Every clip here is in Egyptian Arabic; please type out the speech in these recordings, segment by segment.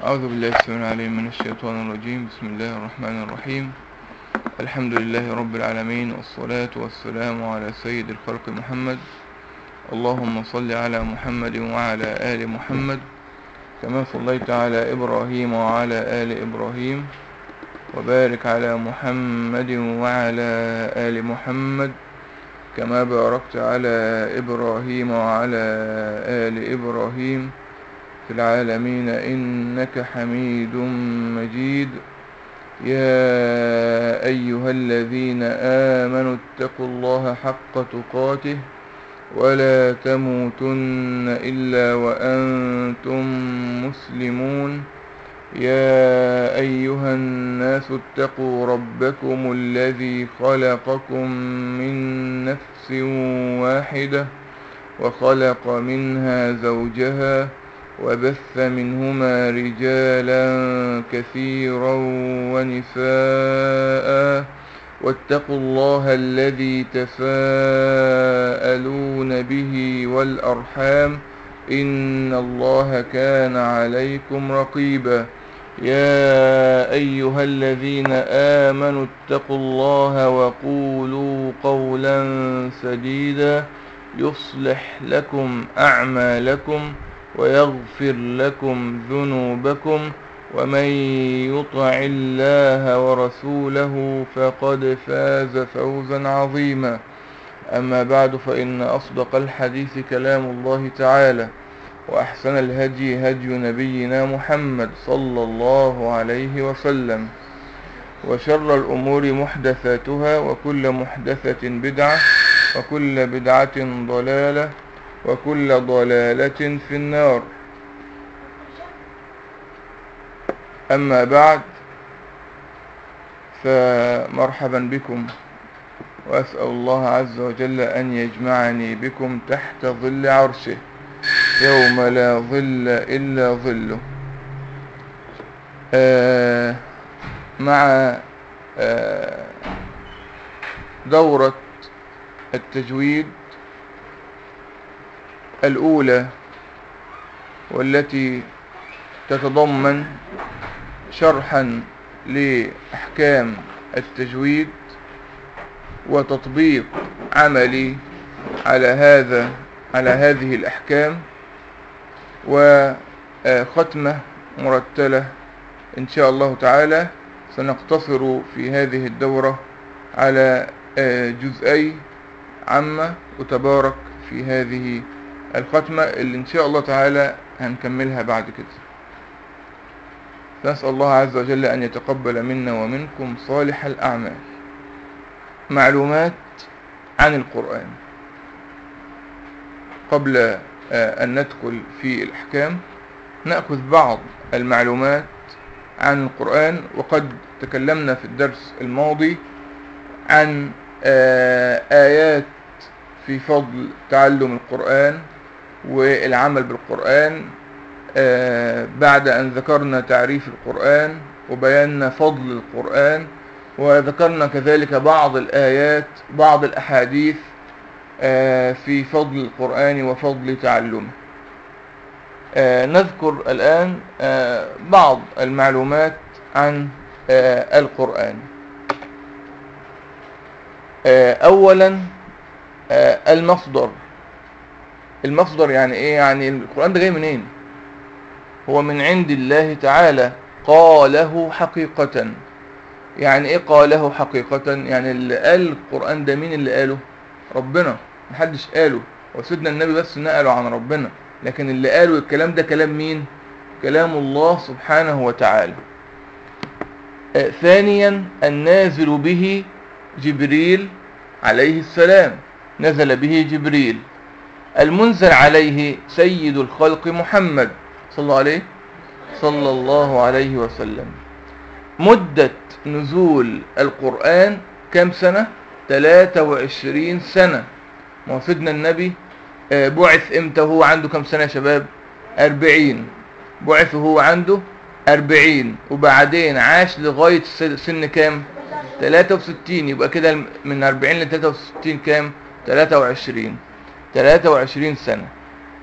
أعوذ بالله السميع العليم من الشيطان الرجيم بسم الله الرحمن الرحيم الحمد لله رب العالمين والصلاة والسلام على سيد الخلق محمد اللهم صل على محمد وعلى آل محمد كما صليت على إبراهيم وعلى آل إبراهيم وبارك على محمد وعلى آل محمد كما باركت على إبراهيم وعلى آل إبراهيم في العالمين إنك حميد مجيد يا أيها الذين آمنوا اتقوا الله حق تقاته ولا تموتن إلا وأنتم مسلمون يا أيها الناس اتقوا ربكم الذي خلقكم من نفس واحدة وخلق منها زوجها وبث منهما رجالا كثيرا ونساء واتقوا الله الذي تساءلون به والأرحام إن الله كان عليكم رقيبا يا أيها الذين آمنوا اتقوا الله وقولوا قولا سديدا يصلح لكم أعمالكم ويغفر لكم ذنوبكم ومن يطع الله ورسوله فقد فاز فوزا عظيما أما بعد فإن أصدق الحديث كلام الله تعالى وأحسن الهدي هدي نبينا محمد صلى الله عليه وسلم وشر الأمور محدثاتها وكل محدثة بدعة وكل بدعة ضلالة وكل ضلالة في النار أما بعد فمرحبا بكم وأسأل الله عز وجل أن يجمعني بكم تحت ظل عرشه يوم لا ظل إلا ظله آه مع آه دورة التجويد الأولى والتي تتضمن شرحا لأحكام التجويد وتطبيق عملي على هذا على هذه الأحكام وختمة مرتلة إن شاء الله تعالى سنقتصر في هذه الدورة على جزئي عامة وتبارك في هذه الختمة اللي إن شاء الله تعالى هنكملها بعد كده نسأل الله عز وجل أن يتقبل منا ومنكم صالح الأعمال معلومات عن القرآن قبل أن ندخل في الأحكام نأخذ بعض المعلومات عن القرآن وقد تكلمنا في الدرس الماضي عن آيات في فضل تعلم القرآن والعمل بالقرآن بعد أن ذكرنا تعريف القرآن وبينا فضل القرآن وذكرنا كذلك بعض الآيات بعض الأحاديث في فضل القرآن وفضل تعلمه نذكر الآن بعض المعلومات عن القرآن أولا المصدر المصدر يعني ايه يعني القرآن ده جاي منين هو من عند الله تعالى قاله حقيقة يعني ايه قاله حقيقة يعني اللي قال القرآن ده مين اللي قاله ربنا محدش قاله وسيدنا النبي بس نقله عن ربنا لكن اللي قاله الكلام ده كلام مين كلام الله سبحانه وتعالى آه ثانيا النازل به جبريل عليه السلام نزل به جبريل المنزل عليه سيد الخلق محمد صلى الله عليه صلى الله عليه وسلم مدة نزول القرآن كم سنة 23 سنة ما سيدنا النبي بعث امتى هو عنده كم سنة يا شباب 40 بعث هو عنده 40 وبعدين عاش لغاية سن كام 63 يبقى كده من 40 ل 63 كام 23 23 سنة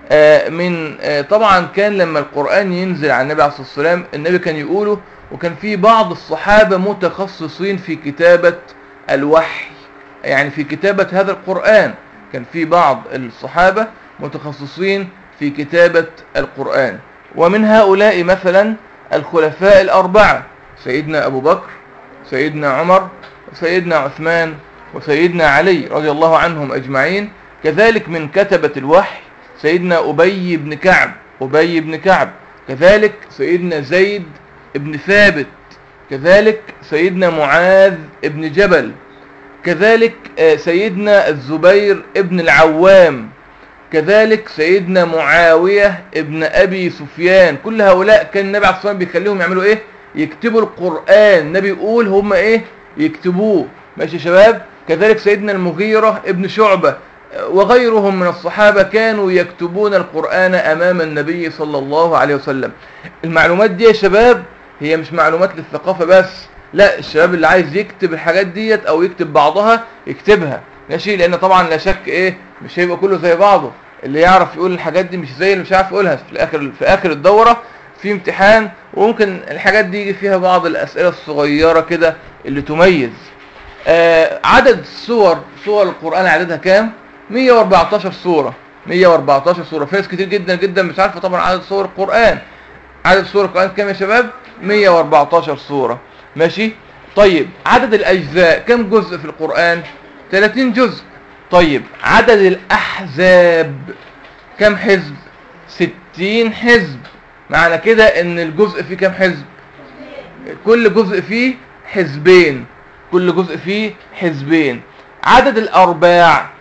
آه، من آه، طبعا كان لما القرآن ينزل على النبي عليه الصلاة والسلام النبي كان يقوله وكان في بعض الصحابة متخصصين في كتابة الوحي يعني في كتابة هذا القرآن كان في بعض الصحابة متخصصين في كتابة القرآن ومن هؤلاء مثلا الخلفاء الأربعة سيدنا أبو بكر سيدنا عمر سيدنا عثمان وسيدنا علي رضي الله عنهم أجمعين كذلك من كتبة الوحي سيدنا أبي بن كعب أبي بن كعب كذلك سيدنا زيد بن ثابت كذلك سيدنا معاذ بن جبل كذلك آه، سيدنا الزبير ابن العوام كذلك سيدنا معاوية ابن أبي سفيان كل هؤلاء كان النبي عليه الصلاة والسلام بيخليهم يعملوا إيه يكتبوا القرآن النبي يقول هم إيه يكتبوه ماشي يا شباب كذلك سيدنا المغيرة ابن شعبة وغيرهم من الصحابة كانوا يكتبون القرآن أمام النبي صلى الله عليه وسلم المعلومات دي يا شباب هي مش معلومات للثقافة بس لا الشباب اللي عايز يكتب الحاجات ديت او يكتب بعضها يكتبها ماشي لان طبعا لا شك ايه مش هيبقى كله زي بعضه اللي يعرف يقول الحاجات دي مش زي اللي مش عارف يقولها في الاخر في اخر الدورة في امتحان وممكن الحاجات دي يجي فيها بعض الاسئلة الصغيرة كده اللي تميز آه عدد السور سور القرآن عددها كام 114 سورة 114 سورة في ناس كتير جدا جدا مش عارفة طبعا عدد سور القرآن عدد سور القرآن كام يا شباب 114 سورة ماشي طيب عدد الأجزاء كم جزء في القرآن 30 جزء طيب عدد الأحزاب كم حزب 60 حزب معنى كده ان الجزء فيه كم حزب كل جزء فيه حزبين كل جزء فيه حزبين عدد الأرباع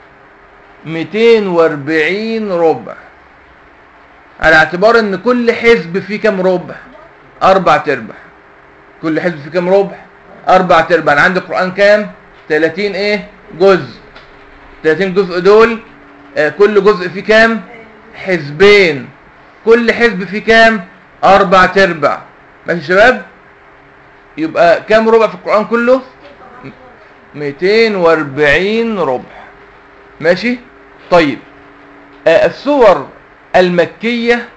240 ربع على اعتبار ان كل حزب فيه كم ربع اربع تربع كل حزب فيه كم ربع اربع تربع انا عندي القرآن كام 30 ايه جزء 30 جزء دول آه كل جزء فيه كام حزبين كل حزب فيه كام اربع تربع ماشي يا شباب يبقى كام ربع في القرآن كله 240 ربع ماشي طيب آه السور المكية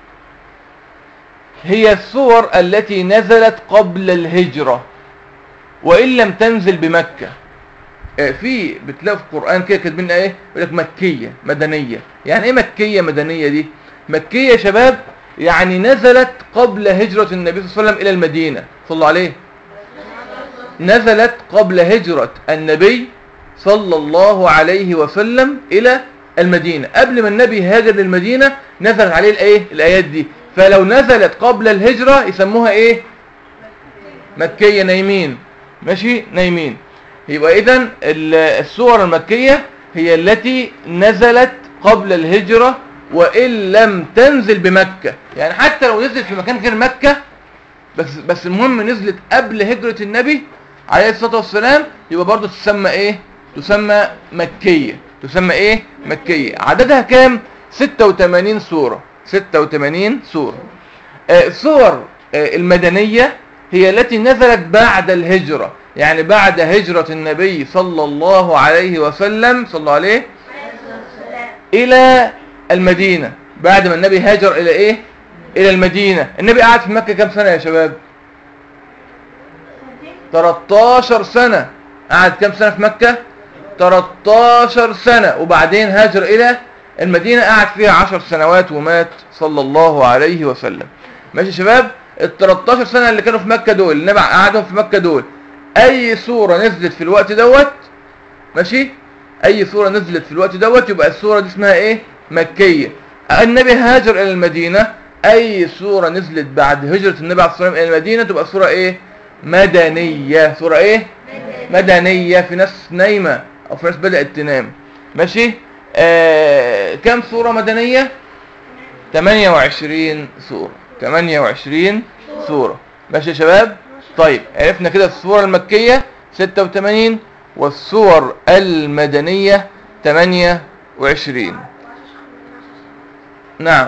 هي السور التي نزلت قبل الهجرة وإن لم تنزل بمكة آه في بتلاقوا في القرآن كده كاتبين ايه يقول لك مكية مدنية يعني ايه مكية مدنية دي مكية يا شباب يعني نزلت قبل هجرة النبي صلى الله عليه وسلم إلى المدينة صلى الله عليه نزلت قبل هجرة النبي صلى الله عليه وسلم إلى المدينة قبل ما النبي هاجر للمدينة نزل عليه الايه الايات دي فلو نزلت قبل الهجرة يسموها ايه مكية نايمين ماشي نايمين يبقى اذا السور المكية هي التي نزلت قبل الهجرة وإن لم تنزل بمكة يعني حتى لو نزلت في مكان غير مكة بس بس المهم نزلت قبل هجرة النبي عليه الصلاة والسلام يبقى برضه تسمى ايه تسمى مكية تسمى ايه مكية عددها كام 86 سورة 86 سورة آه السور آه المدنية هي التي نزلت بعد الهجرة يعني بعد هجرة النبي صلى الله عليه وسلم صلى الله عليه الى المدينة بعد ما النبي هاجر الى ايه الى المدينة النبي قعد في مكة كام سنة يا شباب 13 سنة قعد كام سنة في مكة 13 سنة وبعدين هاجر الى المدينة قعد فيها 10 سنوات ومات صلى الله عليه وسلم ماشي يا شباب ال 13 سنة اللي كانوا في مكة دول النبي قعدهم في مكة دول اي سورة نزلت في الوقت دوت ماشي اي سورة نزلت في الوقت دوت يبقى السورة دي اسمها ايه مكية النبي هاجر الى المدينة اي سورة نزلت بعد هجرة النبي عليه الصلاة والسلام الى المدينة تبقى سورة ايه مدنية سورة ايه مدنية في ناس نايمة او في ناس بدأت تنام ماشي آه كم سورة مدنية 28 سورة 28 سورة ماشي يا شباب طيب عرفنا كده السورة المكية 86 والسور المدنية 28 نعم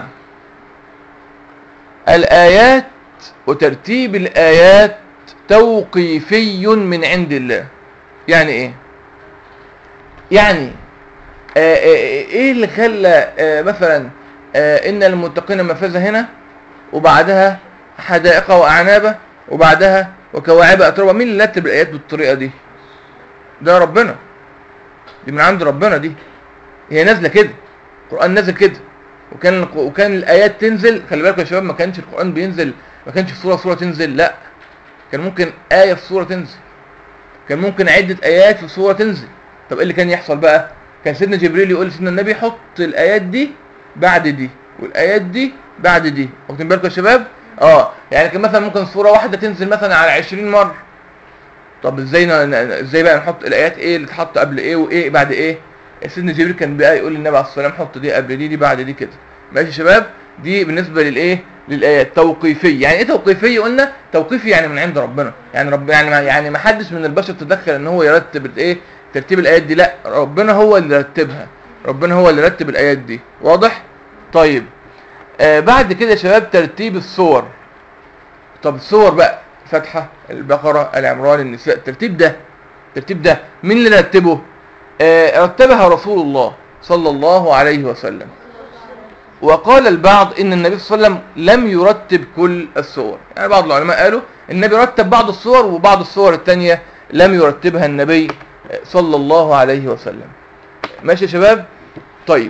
الآيات وترتيب الآيات توقيفي من عند الله يعني ايه يعني آه آه ايه اللي خلى آه مثلا آه ان المتقين مفازة هنا وبعدها حدائق واعنابه وبعدها وكواعب اتربه مين اللي رتب الايات بالطريقه دي ده ربنا دي من عند ربنا دي هي نازله كده القران نازل كده وكان وكان الايات تنزل خلي بالكم يا شباب ما كانش القران بينزل ما كانش في سوره سوره تنزل لا كان ممكن ايه في سوره تنزل كان ممكن عده ايات في سوره تنزل طب ايه اللي كان يحصل بقى كان سيدنا جبريل يقول لسيدنا النبي حط الايات دي بعد دي والايات دي بعد دي واخدين بالكم يا شباب اه يعني كان مثلا ممكن سوره واحده تنزل مثلا على 20 مره طب ازاي ن- ن- ازاي بقى نحط الايات ايه اللي تحط قبل ايه وايه بعد ايه سيدنا جبريل كان بقى يقول للنبي عليه الصلاه والسلام حط دي قبل دي دي بعد دي كده ماشي يا شباب دي بالنسبه للايه للايات توقيفيه يعني ايه توقيفيه قلنا توقيفي يعني من عند ربنا يعني رب يعني ما يعني ما حدش من البشر تدخل ان هو يرتب الايه ترتيب الايات دي لا ربنا هو اللي رتبها ربنا هو اللي رتب الايات دي واضح طيب آه بعد كده يا شباب ترتيب الصور طب الصور بقى فتحة البقرة العمران النساء الترتيب ده الترتيب ده مين اللي رتبه آه رتبها رسول الله صلى الله عليه وسلم وقال البعض ان النبي صلى الله عليه وسلم لم يرتب كل الصور يعني بعض العلماء قالوا النبي رتب بعض الصور وبعض الصور التانية لم يرتبها النبي صلى الله عليه وسلم ماشي يا شباب طيب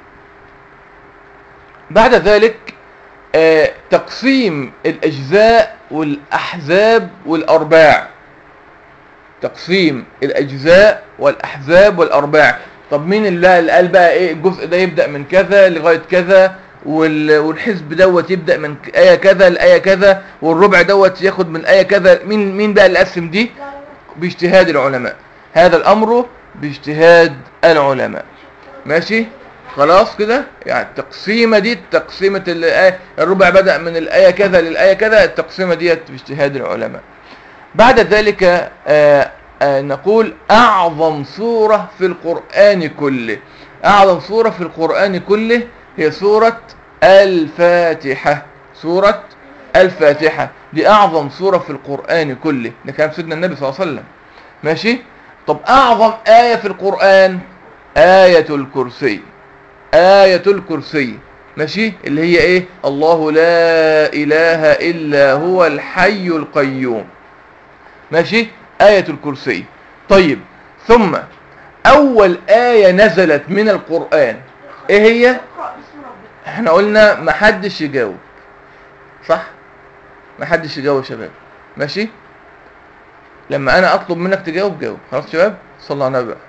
بعد ذلك آه، تقسيم الأجزاء والأحزاب والأرباع تقسيم الأجزاء والأحزاب والأرباع طب مين اللي اللي قال بقى إيه الجزء ده يبدأ من كذا لغاية كذا وال- والحزب دوت يبدأ من ك- آية كذا لآية كذا والربع دوت ياخد من آية كذا مين مين بقى اللي قسم دي باجتهاد العلماء هذا الأمر باجتهاد العلماء ماشي خلاص كده يعني التقسيمه دي تقسيمه الآية الربع بدأ من الآية كذا للآية كذا التقسيمه ديت باجتهاد العلماء بعد ذلك آه آه نقول أعظم سورة في القرآن كله أعظم سورة في القرآن كله هي سورة الفاتحة سورة الفاتحة دي أعظم سورة في القرآن كله ده كلام سيدنا النبي صلى الله عليه وسلم ماشي طب أعظم آية في القرآن آية الكرسي آية الكرسي ماشي اللي هي ايه الله لا اله الا هو الحي القيوم ماشي آية الكرسي طيب ثم اول آية نزلت من القرآن ايه هي اقرأ باسم ربك احنا قلنا محدش يجاوب صح محدش يجاوب يا شباب ماشي لما انا اطلب منك تجاوب جاوب خلاص يا شباب صلى على النبي بقى.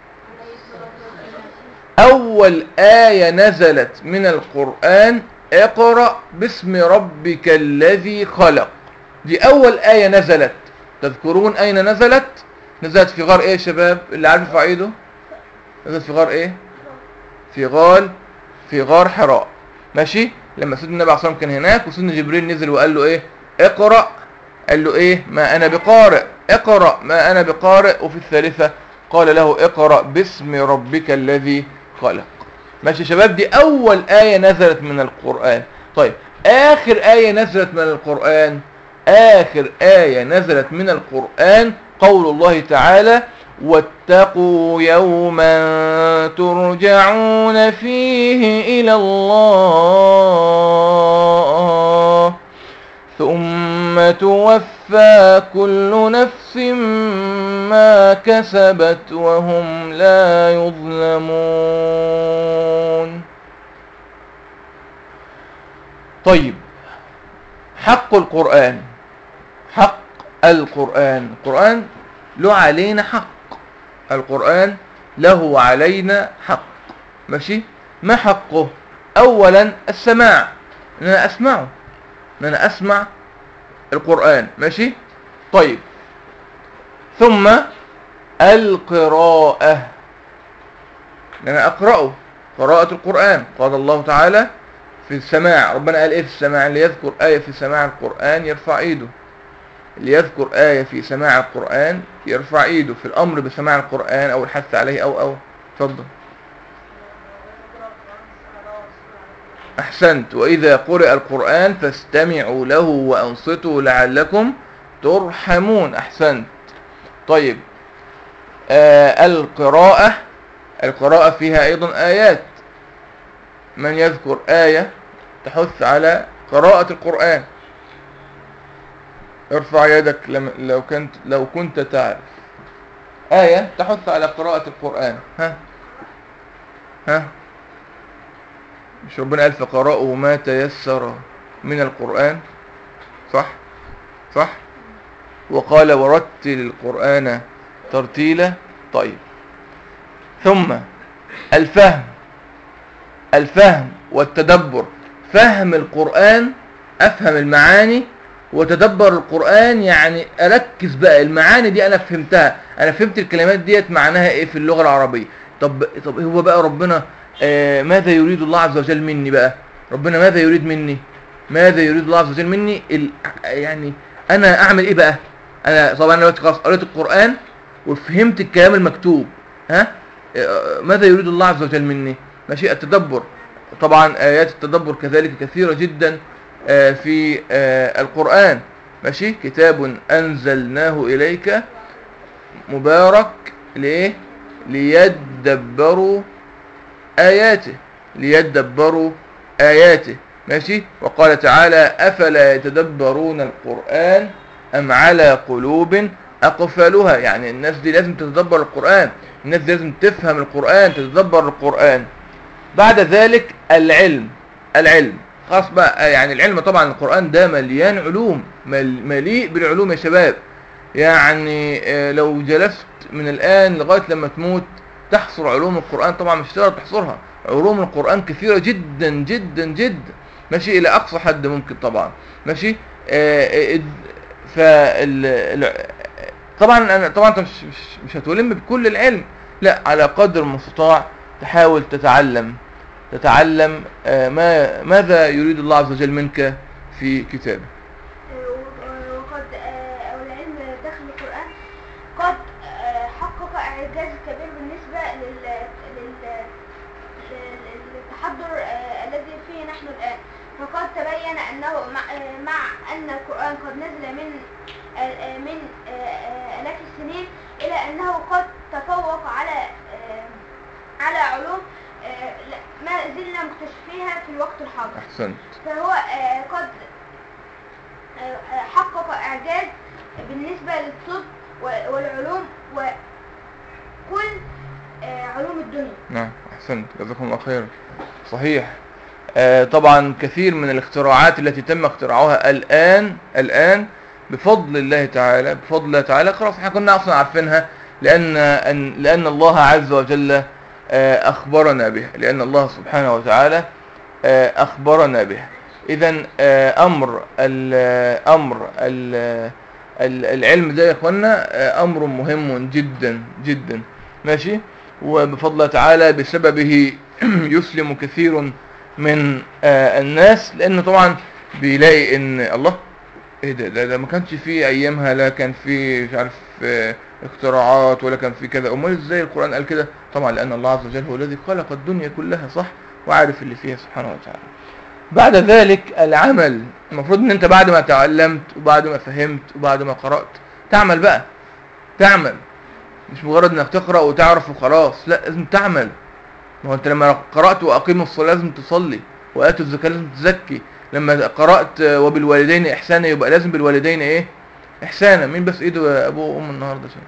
أول آية نزلت من القرآن اقرأ باسم ربك الذي خلق دي أول آية نزلت تذكرون أين نزلت نزلت في غار إيه يا شباب اللي عارف يرفع إيده نزلت في غار إيه في غار في غار حراء ماشي لما سيدنا النبي عليه الصلاة والسلام كان هناك وسيدنا جبريل نزل وقال له إيه اقرأ قال له إيه ما أنا بقارئ اقرأ ما أنا بقارئ وفي الثالثة قال له اقرأ باسم ربك الذي خلق ماشي يا شباب دي أول آية نزلت من القرآن طيب آخر آية نزلت من القرآن آخر آية نزلت من القرآن قول الله تعالى واتقوا يوما ترجعون فيه إلى الله ثم توفى كل نفس ما كسبت وهم لا يظلمون طيب حق القرآن حق القرآن القرآن له علينا حق القرآن له علينا حق ماشي ما حقه أولا السماع ان انا اسمعه ان انا اسمع القرآن ماشي طيب ثم القراءة ان انا اقرأه قراءة القرآن قال الله تعالى في السماع ربنا قال ايه في السماع اللي يذكر آية في سماع القرآن يرفع ايده اللي يذكر آية في سماع القرآن يرفع ايده في الامر بسماع القرآن او الحث عليه او او اتفضل أحسنت وإذا قرئ القرآن فاستمعوا له وأنصتوا لعلكم ترحمون أحسنت طيب آه القراءة القراءة فيها أيضا آيات من يذكر آية تحث على قراءة القرآن ارفع يدك لم- لو كنت لو كنت تعرف آية تحث على قراءة القرآن ها ها مش ربنا قال فقرأوا ما تيسر من القرآن صح صح وقال ورتل القرآن ترتيلا طيب ثم الفهم الفهم والتدبر فهم القرآن أفهم المعاني وتدبر القرآن يعني أركز بقى المعاني دي أنا فهمتها أنا فهمت الكلمات ديت معناها إيه في اللغة العربية طب طب هو بقى ربنا آه ماذا يريد الله عز وجل مني بقى ربنا ماذا يريد مني ماذا يريد الله عز وجل مني ال... يعني أنا أعمل إيه بقى أنا طبعا أنا دلوقتي خلاص قريت القرآن وفهمت الكلام المكتوب ها آه، ماذا يريد الله عز وجل مني ماشي التدبر طبعا آيات التدبر كذلك كثيرة جدا آه، في آه، القرآن ماشي كتاب أنزلناه إليك مبارك ليه ليدبروا آياته ليدبروا آياته ماشي وقال تعالى أفلا يتدبرون القرآن أم على قلوب أقفلها يعني الناس دي لازم تتدبر القرآن الناس دي لازم تفهم القرآن تتدبر القرآن بعد ذلك العلم العلم خاص بقى يعني العلم طبعا القرآن ده مليان علوم مل- مليء بالعلوم يا شباب يعني آه، لو جلست من الآن لغاية لما تموت تحصر علوم القرآن طبعا مش هتقدر تحصرها علوم القرآن كثيرة جدا جدا جدا ماشي إلى أقصى حد ممكن طبعا ماشي آه، آه، فال ال- طبعا انا طبعا انت مش مش, مش هتلم بكل العلم لا على قدر المستطاع تحاول تتعلم تتعلم آه، ما ماذا يريد الله عز وجل منك في كتابه و- وقد آه، والعلم داخل القرآن قد آه، حقق إعجاز كبير بالنسبة لل لل- لل- للتحضر آه، الذي فيه نحن الآن فقد تبين أنه مع, آه، مع أن القرآن قد نزل من آه، آه، من آه، آه، آلاف السنين إلى أنه قد تفوق على آه، على علوم آه، لا- ما زلنا مكتشفيها في الوقت الحاضر احسنت فهو آه، قد آه، آه، حقق إعجاز بالنسبة للطب و- والعلوم وكل آه، علوم الدنيا نعم احسنت جزاكم الله خيرا صحيح آه، طبعا كثير من الاختراعات التي تم اختراعها الآن الآن بفضل الله تعالى بفضل الله تعالى خلاص احنا كنا اصلا عارفينها لأن أن لأن الله عز وجل آه، أخبرنا بها لأن الله سبحانه وتعالى آه، أخبرنا بها إذا أمر ال- أمر ال- ال- العلم ده يا إخوانا آه، أمر مهم جدا جدا ماشي وبفضل الله تعالى بسببه يسلم كثير من آه، الناس لأنه طبعا بيلاقي إن الله ايه ده ده, ده ما كانش فيه ايامها لا كان فيه مش عارف آه، اختراعات ولا كان فيه كذا امال ازاي القران قال كده طبعا لان الله عز وجل هو الذي خلق الدنيا كلها صح وعارف اللي فيها سبحانه وتعالى بعد ذلك العمل المفروض ان انت بعد ما تعلمت وبعد ما فهمت وبعد ما قرات تعمل بقى تعمل مش مجرد انك تقرا وتعرف وخلاص لا لازم تعمل ما هو انت لما قرات واقيموا الصلاه لازم تصلي واتوا الزكاه لازم تزكي لما قرات وبالوالدين احسانا يبقى لازم بالوالدين ايه احسانا مين بس ايده يا ابو وام النهارده شيء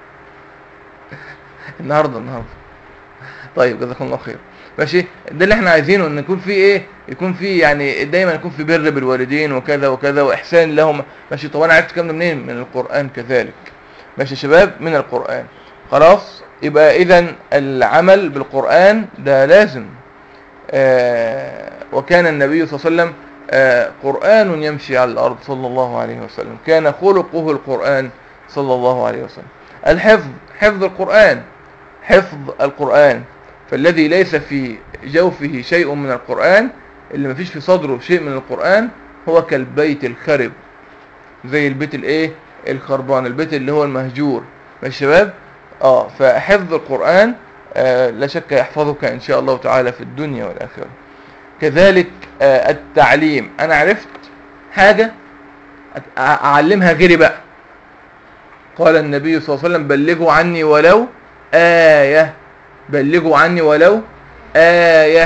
النهارده النهارده طيب جزاكم الله خير ماشي ده اللي احنا عايزينه ان يكون في ايه يكون في يعني دايما يكون في بر بالوالدين وكذا وكذا واحسان لهم ماشي طب انا عرفت الكلام ده منين من القران كذلك ماشي يا شباب من القران خلاص يبقى اذا العمل بالقران ده لازم آه وكان النبي صلى الله عليه وسلم آه قرآن يمشي على الأرض صلى الله عليه وسلم كان خلقه القرآن صلى الله عليه وسلم الحفظ حفظ القرآن حفظ القرآن فالذي ليس في جوفه شيء من القرآن اللي ما فيش في صدره شيء من القرآن هو كالبيت الخرب زي البيت الايه الخربان البيت اللي هو المهجور ماشي شباب اه فحفظ القرآن آه لا شك يحفظك ان شاء الله تعالى في الدنيا والاخره كذلك آه التعليم انا عرفت حاجة أت- اعلمها غيري بقى قال النبي صلى الله عليه وسلم بلغوا عني ولو آية بلغوا عني ولو آية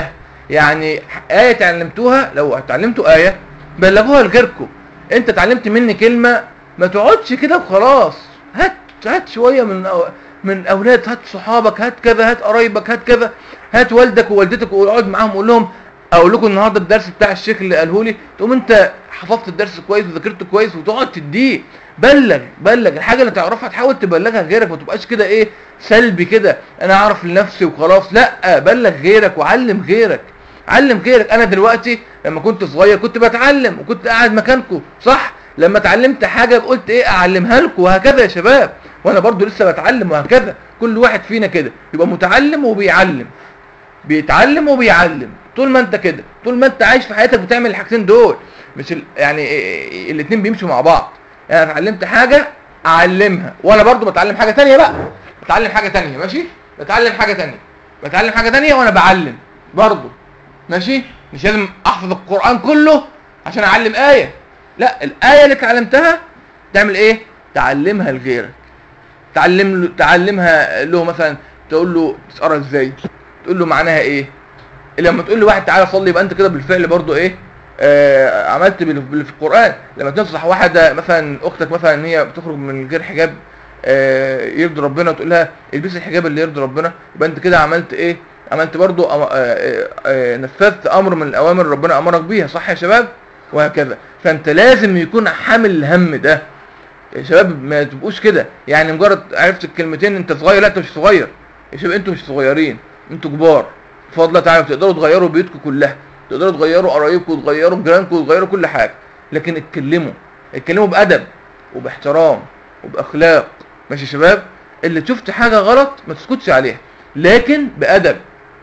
يعني آية تعلمتوها لو اتعلمتوا آية بلغوها لغيركم انت اتعلمت مني كلمة ما تقعدش كده وخلاص هات هات شوية من أو من اولاد هات صحابك هات كذا هات قرايبك هات كذا هات والدك ووالدتك واقعد معاهم قول لهم اقول لكم النهارده الدرس بتاع الشيخ اللي قاله لي تقوم انت حفظت الدرس كويس وذاكرته كويس وتقعد تديه بلغ بلغ الحاجه اللي تعرفها تحاول تبلغها غيرك ما تبقاش كده ايه سلبي كده انا اعرف لنفسي وخلاص لا بلغ غيرك وعلم غيرك علم غيرك انا دلوقتي لما كنت صغير كنت بتعلم وكنت قاعد مكانكم صح لما اتعلمت حاجه قلت ايه اعلمها لكم وهكذا يا شباب وانا برضو لسه بتعلم وهكذا كل واحد فينا كده يبقى متعلم وبيعلم بيتعلم وبيعلم طول ما انت كده طول ما انت عايش في حياتك بتعمل الحاجتين دول مش ال... يعني الاثنين بيمشوا مع بعض يعني انا اتعلمت حاجه اعلمها وانا برضو بتعلم حاجه تانية بقى بتعلم حاجه تانية ماشي بتعلم حاجه تانية بتعلم حاجه تانية وانا بعلم برضو ماشي مش لازم احفظ القران كله عشان اعلم ايه لا الايه اللي اتعلمتها تعمل ايه تعلمها لغيرك تعلم له تعلمها له مثلا تقول له تقرا ازاي تقول له معناها ايه لما تقول لواحد تعالى صلي يبقى انت كده بالفعل برضو ايه آه عملت باللي في القران لما تنصح واحده مثلا اختك مثلا ان هي بتخرج من غير حجاب آه يرضي ربنا وتقول لها البسي الحجاب اللي يرضي ربنا يبقى انت كده عملت ايه عملت برضو آه آه آه نفذت امر من الاوامر اللي ربنا امرك بيها صح يا شباب وهكذا فانت لازم يكون حامل الهم ده يا شباب ما تبقوش كده يعني مجرد عرفت الكلمتين انت صغير لا انت مش صغير يا شباب انتوا مش صغيرين انتوا كبار بفضل الله تعالى تقدروا تغيروا بيوتكم كلها تقدروا تغيروا قرايبكم وتغيروا جيرانكم وتغيروا كل حاجه لكن اتكلموا اتكلموا بادب وباحترام وباخلاق ماشي يا شباب اللي شفت حاجه غلط ما تسكتش عليها لكن بادب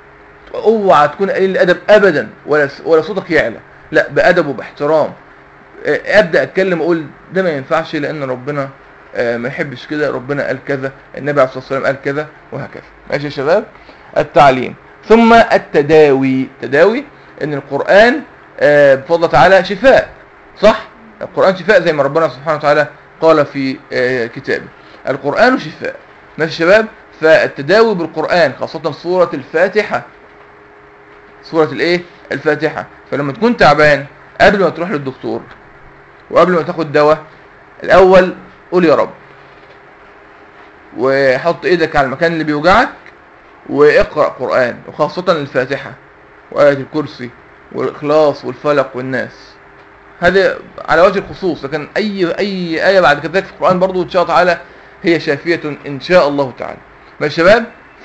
اوعى تكون قليل الادب ابدا ولا ولا صوتك يعلى لا بادب وباحترام ابدا اتكلم اقول ده ما ينفعش لان ربنا ما يحبش كده ربنا قال كذا النبي عليه الصلاه والسلام قال كذا وهكذا ماشي يا شباب التعليم ثم التداوي تداوي ان القران بفضل الله تعالى شفاء صح القران شفاء زي ما ربنا سبحانه وتعالى قال في كتابه القران شفاء ماشي يا شباب فالتداوي بالقران خاصه سوره الفاتحه سوره الايه الفاتحه فلما تكون تعبان قبل ما تروح للدكتور وقبل ما تاخد دواء الاول قول يا رب وحط ايدك على المكان اللي بيوجعك واقرا قران وخاصه الفاتحه وايه الكرسي والاخلاص والفلق والناس هذا على وجه الخصوص لكن اي اي ايه بعد كده في القران برضو ان شاء الله تعالى هي شافيه ان شاء الله تعالى ماشي يا شباب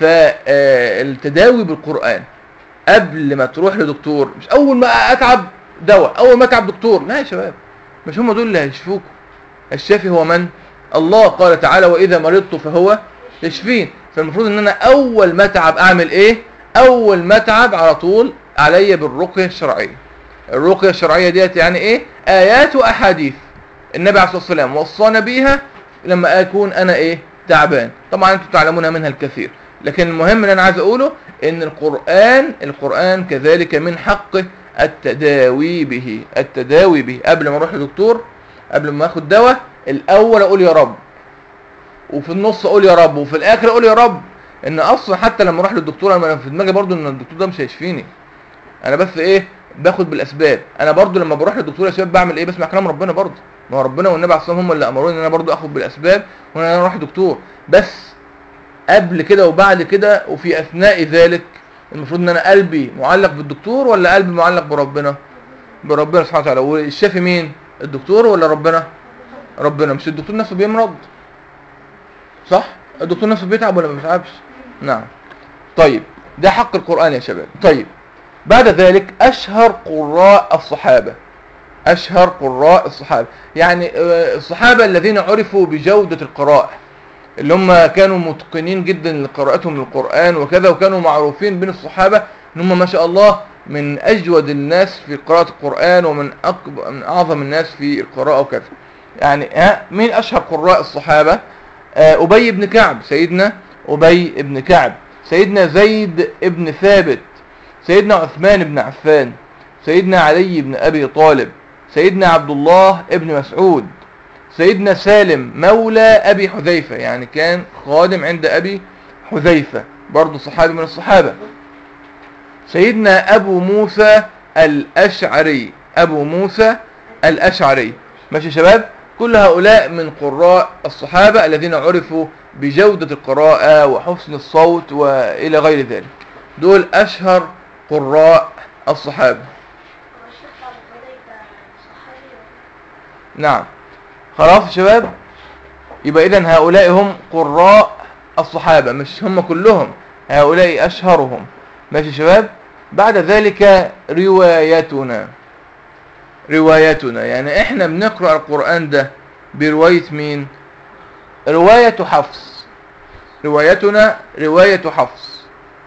فالتداوي بالقران قبل ما تروح لدكتور مش اول ما اتعب دواء اول ما اتعب دكتور لا يا شباب مش هم دول اللي هيشفوكوا الشافي هو من الله قال تعالى واذا مرضت فهو يشفين فالمفروض ان انا اول ما اتعب اعمل ايه اول ما اتعب على طول علي بالرقيه الشرعيه الرقيه الشرعيه ديت يعني ايه ايات واحاديث النبي عليه الصلاه والسلام وصانا بيها لما اكون انا ايه تعبان طبعا انتم تعلمون منها الكثير لكن المهم اللي انا عايز اقوله ان القران القران كذلك من حقه التداوي به التداوي به قبل ما اروح لدكتور قبل ما اخد دواء الاول اقول يا رب وفي النص اقول يا رب وفي الاخر اقول يا رب ان اصلا حتى لما اروح للدكتور انا في دماغي برضو ان الدكتور ده مش هيشفيني انا بس ايه باخد بالاسباب انا برضو لما بروح للدكتور يا شباب بعمل ايه بسمع كلام ربنا برضو ما هو ربنا والنبي عليه الصلاه والسلام هم اللي امروني ان انا برضو اخد بالاسباب وان انا اروح دكتور بس قبل كده وبعد كده وفي اثناء ذلك المفروض ان انا قلبي معلق بالدكتور ولا قلبي معلق بربنا بربنا سبحانه وتعالى والشافي مين الدكتور ولا ربنا ربنا مش الدكتور نفسه بيمرض صح الدكتور نفسه بيتعب ولا ما بيتعبش نعم طيب ده حق القرآن يا شباب طيب بعد ذلك أشهر قراء الصحابة أشهر قراء الصحابة يعني الصحابة الذين عرفوا بجودة القراءة اللي هم كانوا متقنين جدا لقراءتهم للقرآن وكذا وكانوا معروفين بين الصحابة ان هم ما شاء الله من أجود الناس في قراءة القرآن ومن أكبر من أعظم الناس في القراءة وكذا يعني ها مين أشهر قراء الصحابة آه أبي بن كعب سيدنا أبي بن كعب سيدنا زيد بن ثابت سيدنا عثمان بن عفان سيدنا علي بن أبي طالب سيدنا عبد الله بن مسعود سيدنا سالم مولى أبي حذيفة يعني كان خادم عند أبي حذيفة برضه صحابي من الصحابة سيدنا أبو موسى الأشعري أبو موسى الأشعري ماشي يا شباب كل هؤلاء من قراء الصحابة الذين عرفوا بجودة القراءة وحسن الصوت وإلى غير ذلك دول أشهر قراء الصحابة هو الشيخ أبو حذيفة صحابي نعم خلاص يا شباب يبقى إذا هؤلاء هم قراء الصحابة مش هم كلهم هؤلاء أشهرهم ماشي يا شباب بعد ذلك روايتنا روايتنا يعني احنا بنقرأ القرآن ده برواية مين رواية حفص روايتنا رواية حفص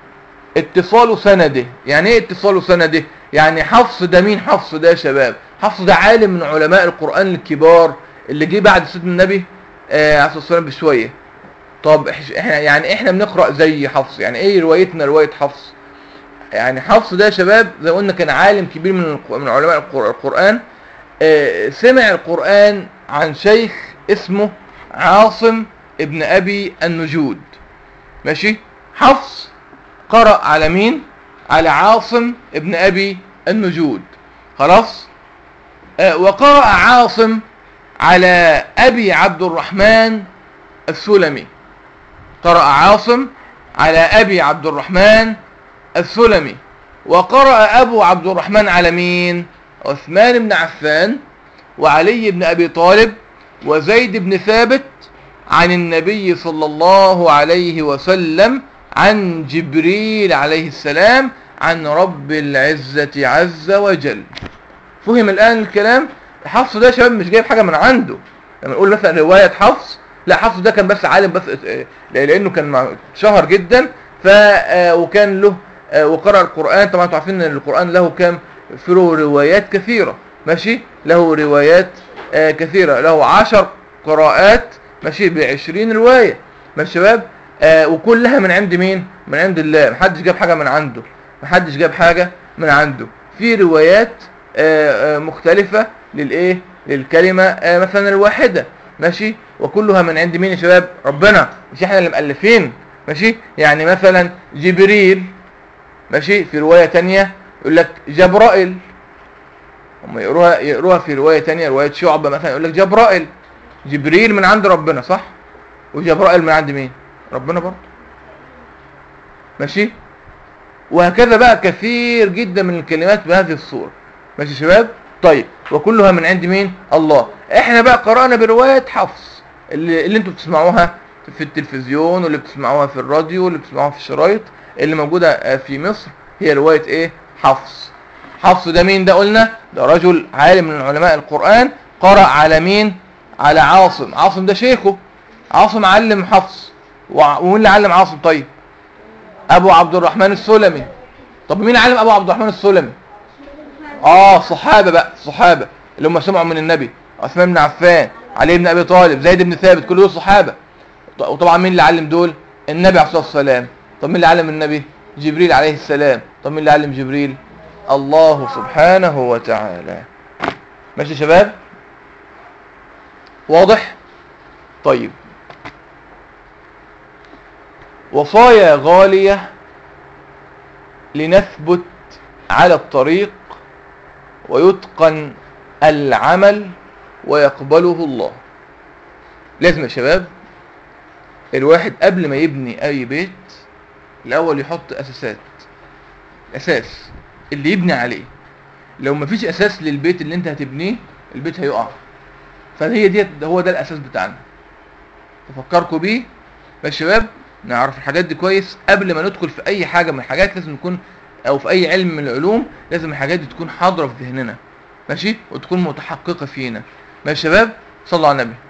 اتصال سنده يعني ايه اتصال سنده يعني حفص ده مين حفص ده يا شباب حفص ده عالم من علماء القرآن الكبار اللي جه بعد سيدنا النبي آه عليه الصلاة والسلام بشوية طب إح- احنا يعني احنا بنقرأ زي حفص يعني ايه روايتنا رواية حفص يعني حفص ده يا شباب زي ما قلنا كان عالم كبير من الق- من علماء القر- القرآن آه، سمع القرآن عن شيخ اسمه عاصم ابن أبي النجود ماشي حفص قرأ على مين على عاصم ابن أبي النجود خلاص آه، وقرأ عاصم على أبي عبد الرحمن السلمي قرأ عاصم على أبي عبد الرحمن السلمي وقرأ أبو عبد الرحمن على مين عثمان بن عفان وعلي بن أبي طالب وزيد بن ثابت عن النبي صلى الله عليه وسلم عن جبريل عليه السلام عن رب العزة عز وجل فهم الآن الكلام حفص ده يا شباب مش جايب حاجة من عنده لما نقول مثلا رواية حفص لا حفص ده كان بس عالم بس آه، لأنه كان مع- شهر جدا ف آه، وكان له آه، وقرأ القرآن طبعا انتوا عارفين ان القرآن له كام في له روايات كثيرة ماشي له روايات آه، كثيرة له عشر قراءات ماشي بعشرين رواية ماشي شباب آه، وكلها من عند مين من عند الله محدش جاب حاجة من عنده محدش جاب حاجة من عنده في روايات آه، آه، مختلفة للايه للكلمة آه، مثلا الواحدة ماشي وكلها من عند مين يا شباب ربنا مش احنا اللي مؤلفين ماشي يعني مثلا جبريل ماشي في رواية تانية يقول لك جبرائيل هم يقروها يقروها في رواية تانية رواية شعبة مثلا يقول لك جبرائيل جبريل من عند ربنا صح وجبرائيل من عند مين ربنا برضه ماشي وهكذا بقى كثير جدا من الكلمات بهذه الصورة ماشي يا شباب طيب وكلها من عند مين الله احنا بقى قرأنا برواية حفص اللي, اللي انتوا بتسمعوها في التلفزيون واللي بتسمعوها في الراديو واللي بتسمعوها في الشرايط اللي موجودة آه، في مصر هي رواية ايه حفص حفص ده مين ده قلنا ده رجل عالم من علماء القرآن قرأ على مين على عاصم عاصم ده شيخه عاصم علم حفص وع- ومين اللي علم عاصم طيب ابو عبد الرحمن السلمي طب مين علم ابو عبد الرحمن السلمي اه صحابه بقى صحابه اللي هم سمعوا من النبي عثمان بن عفان علي بن ابي طالب زيد بن ثابت كل دول صحابه ط- وطبعا مين اللي علم دول النبي عليه الصلاه والسلام طب مين اللي علم النبي جبريل عليه السلام طب مين اللي علم جبريل الله سبحانه وتعالى ماشي يا شباب واضح طيب وصايا غالية لنثبت على الطريق ويتقن العمل ويقبله الله لازم يا شباب الواحد قبل ما يبني اي بيت الاول يحط اساسات اساس اللي يبني عليه لو مفيش اساس للبيت اللي انت هتبنيه البيت هيقع فهي دي هو ده الاساس بتاعنا افكركم بيه يا شباب نعرف الحاجات دي كويس قبل ما ندخل في اي حاجه من الحاجات لازم نكون او في اي علم من العلوم لازم الحاجات دي تكون حاضره في ذهننا ماشي وتكون متحققه فينا ماشي يا شباب صلوا على النبي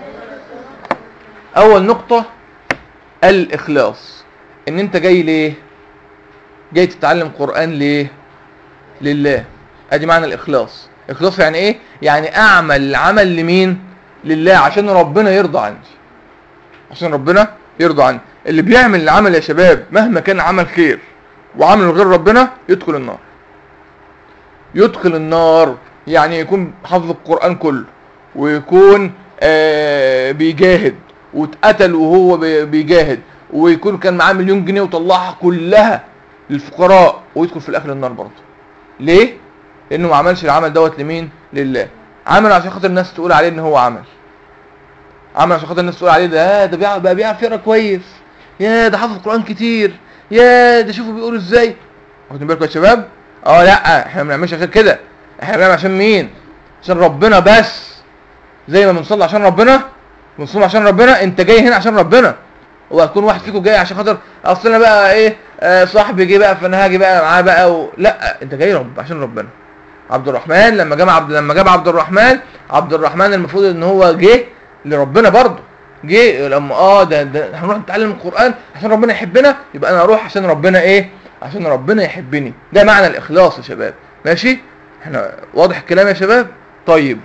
اول نقطه الاخلاص ان انت جاي ليه جاي تتعلم قران ليه لله ادي معنى الاخلاص اخلاص يعني ايه يعني اعمل العمل لمين لله عشان ربنا يرضى عني عشان ربنا يرضى عني اللي بيعمل العمل يا شباب مهما كان عمل خير وعمل غير ربنا يدخل النار يدخل النار يعني يكون حافظ القرآن كله ويكون آه بيجاهد واتقتل وهو بي- بيجاهد ويكون كان معاه مليون جنيه وطلعها كلها للفقراء ويدخل في الاخر النار برضه ليه لانه ما عملش العمل دوت لمين لله عمل عشان خاطر الناس تقول عليه ان هو عمل عمل عشان خاطر الناس تقول عليه ده آه ده بيع- بقى بيعرف يقرا كويس يا ده حافظ قران كتير يا ده شوفوا بيقولوا ازاي واخدين بالكم يا شباب اه لا احنا ما بنعملش عشان كده احنا بنعمل عشان مين عشان ربنا بس زي ما بنصلي عشان ربنا بنصوم عشان ربنا انت جاي هنا عشان ربنا وهيكون واحد فيكم جاي عشان خاطر اصل انا بقى ايه آه صاحبي جه بقى فانا هاجي بقى معاه بقى و... لا انت جاي رب عشان ربنا عبد الرحمن لما جاب عبد لما جاب عبد الرحمن عبد الرحمن المفروض ان هو جه لربنا برضه جه لما اه ده, ده هنروح نتعلم القران عشان ربنا يحبنا يبقى انا اروح عشان ربنا ايه عشان ربنا يحبني ده معنى الاخلاص يا شباب ماشي احنا واضح الكلام يا شباب طيب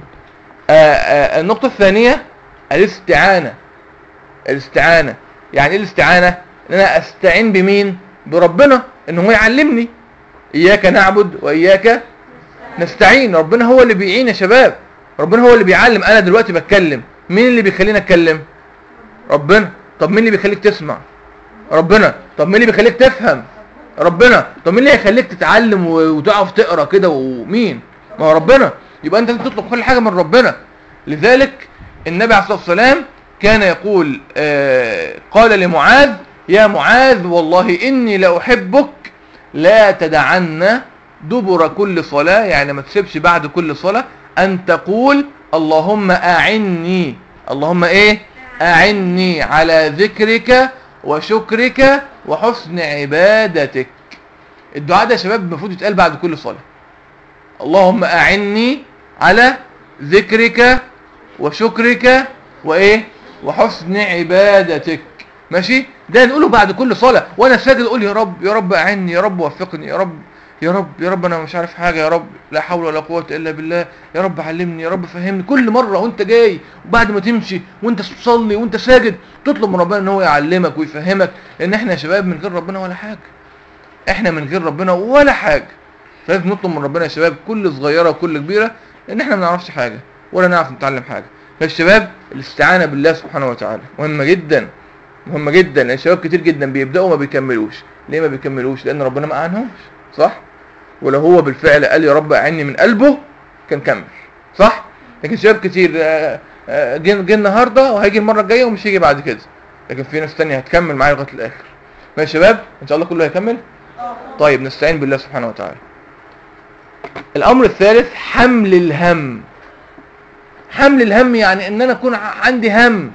آه آه النقطه الثانيه الاستعانه الاستعانه يعني ايه الاستعانه ان انا استعين بمين بربنا ان هو يعلمني اياك نعبد واياك نستعين ربنا هو اللي بيعين يا شباب ربنا هو اللي بيعلم انا دلوقتي بتكلم مين اللي بيخليني اتكلم ربنا طب مين اللي بيخليك تسمع ربنا طب مين اللي بيخليك تفهم ربنا طب مين اللي هيخليك تتعلم و- وتعرف تقرا كده ومين ما هو ربنا يبقى انت تطلب كل حاجه من ربنا لذلك النبي عليه الصلاه والسلام كان يقول آه قال لمعاذ يا معاذ والله اني لاحبك لا تدعن دبر كل صلاه يعني ما تسيبش بعد كل صلاه ان تقول اللهم اعني اللهم ايه اعني على ذكرك وشكرك وحسن عبادتك الدعاء ده يا شباب المفروض يتقال بعد كل صلاه اللهم اعني على ذكرك وشكرك وايه وحسن عبادتك ماشي ده نقوله بعد كل صلاه وانا ساجد اقول يا رب يا رب اعني يا رب وفقني يا رب يا رب يا رب انا مش عارف حاجه يا رب لا حول ولا قوه الا بالله يا رب علمني يا رب فهمني كل مره وانت جاي وبعد ما تمشي وانت تصلي وانت ساجد تطلب من ربنا ان هو يعلمك ويفهمك لان احنا يا شباب من غير ربنا ولا حاجه احنا من غير ربنا ولا حاجه لازم نطلب من ربنا يا شباب كل صغيره وكل كبيره ان احنا ما نعرفش حاجه ولا نعرف نتعلم حاجه فالشباب الاستعانه بالله سبحانه وتعالى مهمه جدا مهمه جدا لان الشباب كتير جدا بيبداوا وما بيكملوش ليه ما بيكملوش لان ربنا ما اعنهمش صح ولو هو بالفعل قال يا رب اعني من قلبه كان كمل صح لكن شباب كتير آه، آه، جه جه النهارده وهيجي المره الجايه ومش هيجي بعد كده لكن في ناس تانية هتكمل معايا لغايه الاخر ماشي يا شباب ان شاء الله كله هيكمل طيب نستعين بالله سبحانه وتعالى الامر الثالث حمل الهم حمل الهم يعني ان انا اكون ع- عندي هم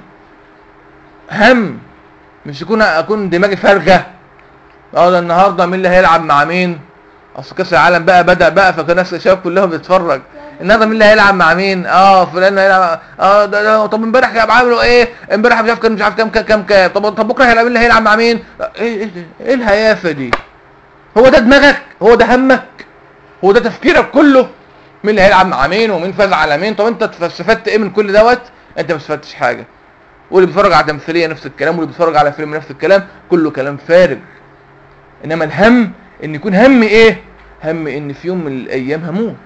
هم مش يكون اكون دماغي فارغه اه ده النهارده مين اللي هيلعب مع مين اصل كاس العالم بقى بدا بقى فكان الناس الشباب كلهم بتتفرج النهارده مين اللي هيلعب مع مين اه فلان هيلعب اه ده, ده طب امبارح كان عاملوا ايه امبارح مش عارف كان مش عارف كام كام كام طب طب بكره هيلعب مين اللي هيلعب مع مين ايه ايه ايه الهيافه دي هو ده دماغك هو ده همك هو ده تفكيرك كله مين اللي هيلعب مع مين ومين فاز على مين طب انت استفدت ايه من كل دوت انت ما استفدتش حاجه واللي بيتفرج على تمثيليه نفس الكلام واللي بيتفرج على فيلم نفس الكلام كله كلام فارغ انما الهم ان يكون هم ايه هم ان في يوم من الايام هموت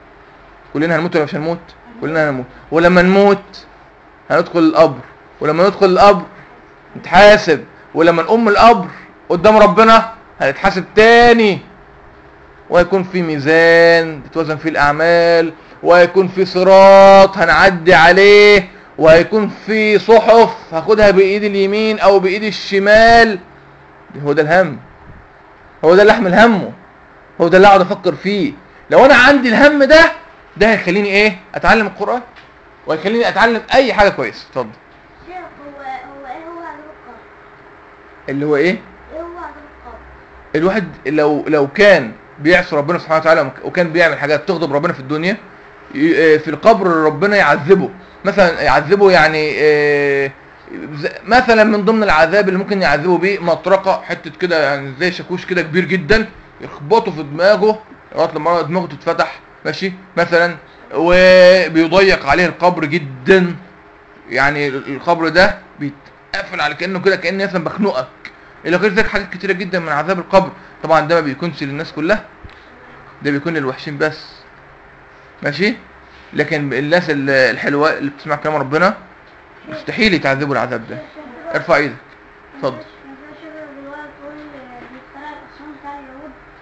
كلنا هنموت ولا مش هنموت كلنا هنموت ولما نموت هندخل القبر ولما ندخل القبر نتحاسب ولما نقوم القبر قدام ربنا هنتحاسب تاني وهيكون في ميزان تتوزن فيه الاعمال وهيكون في صراط هنعدي عليه وهيكون في صحف هاخدها بايد اليمين او بايد الشمال هو ده الهم هو ده اللي احمل همه هو ده اللي اقعد افكر فيه لو انا عندي الهم ده ده هيخليني ايه اتعلم القران وهيخليني اتعلم اي حاجه كويسه اتفضل شيخ هو هو ايه هو عذاب القبر؟ اللي هو ايه ايه هو عذاب القبر؟ الواحد لو لو كان بيعصي ربنا سبحانه وتعالى وكان بيعمل حاجات تغضب ربنا في الدنيا ي- آه، في القبر ربنا يعذبه مثلا يعذبه يعني آه، ز- مثلا من ضمن العذاب اللي ممكن يعذبه بيه مطرقه حته كده يعني زي شاكوش كده كبير جدا يخبطه في دماغه لغايه لما دماغه تتفتح ماشي مثلا وبيضيق عليه القبر جدا يعني القبر ده بيتقفل على كانه كده كان مثلا بخنقك الى غير ذلك حاجات كتيره جدا من عذاب القبر طبعا ده ما بيكونش للناس كلها ده بيكون للوحشين بس ماشي لكن الناس ال- الحلوه اللي بتسمع كلام ربنا مستحيل يتعذبوا العذاب ده ارفع ايدك اتفضل ما ينفعش الولد يقول بيخترع الأصنام بتاع اليهود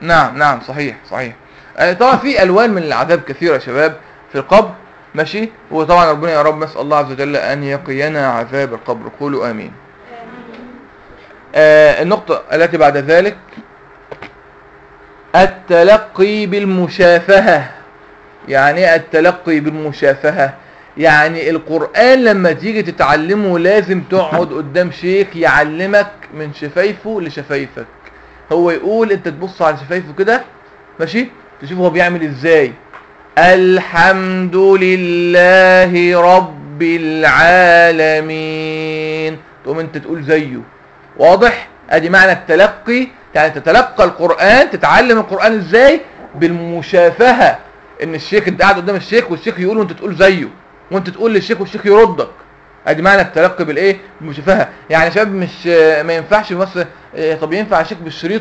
نعم نعم صحيح صحيح آه، طبعا في الوان من العذاب كثيره يا شباب في القبر ماشي وطبعا ربنا يا رب نسال الله عز وجل ان يقينا عذاب القبر قولوا امين آه، النقطه التي بعد ذلك التلقي بالمشافهه يعني ايه التلقي بالمشافهه يعني القرآن لما تيجي تتعلمه لازم تقعد قدام شيخ يعلمك من شفايفه لشفايفك هو يقول انت تبص على شفايفه كده ماشي تشوف هو بيعمل ازاي الحمد لله رب العالمين تقوم انت تقول زيه واضح ادي معنى التلقي يعني تتلقى القرآن تتعلم القرآن ازاي بالمشافهة ان الشيخ انت قاعد قدام الشيخ والشيخ يقول وانت تقول زيه وانت تقول للشيخ والشيخ يردك ادي معنى التلقي بالايه بالمشافهه يعني يا شباب مش ما ينفعش بس إيه، طب ينفع الشيخ بالشريط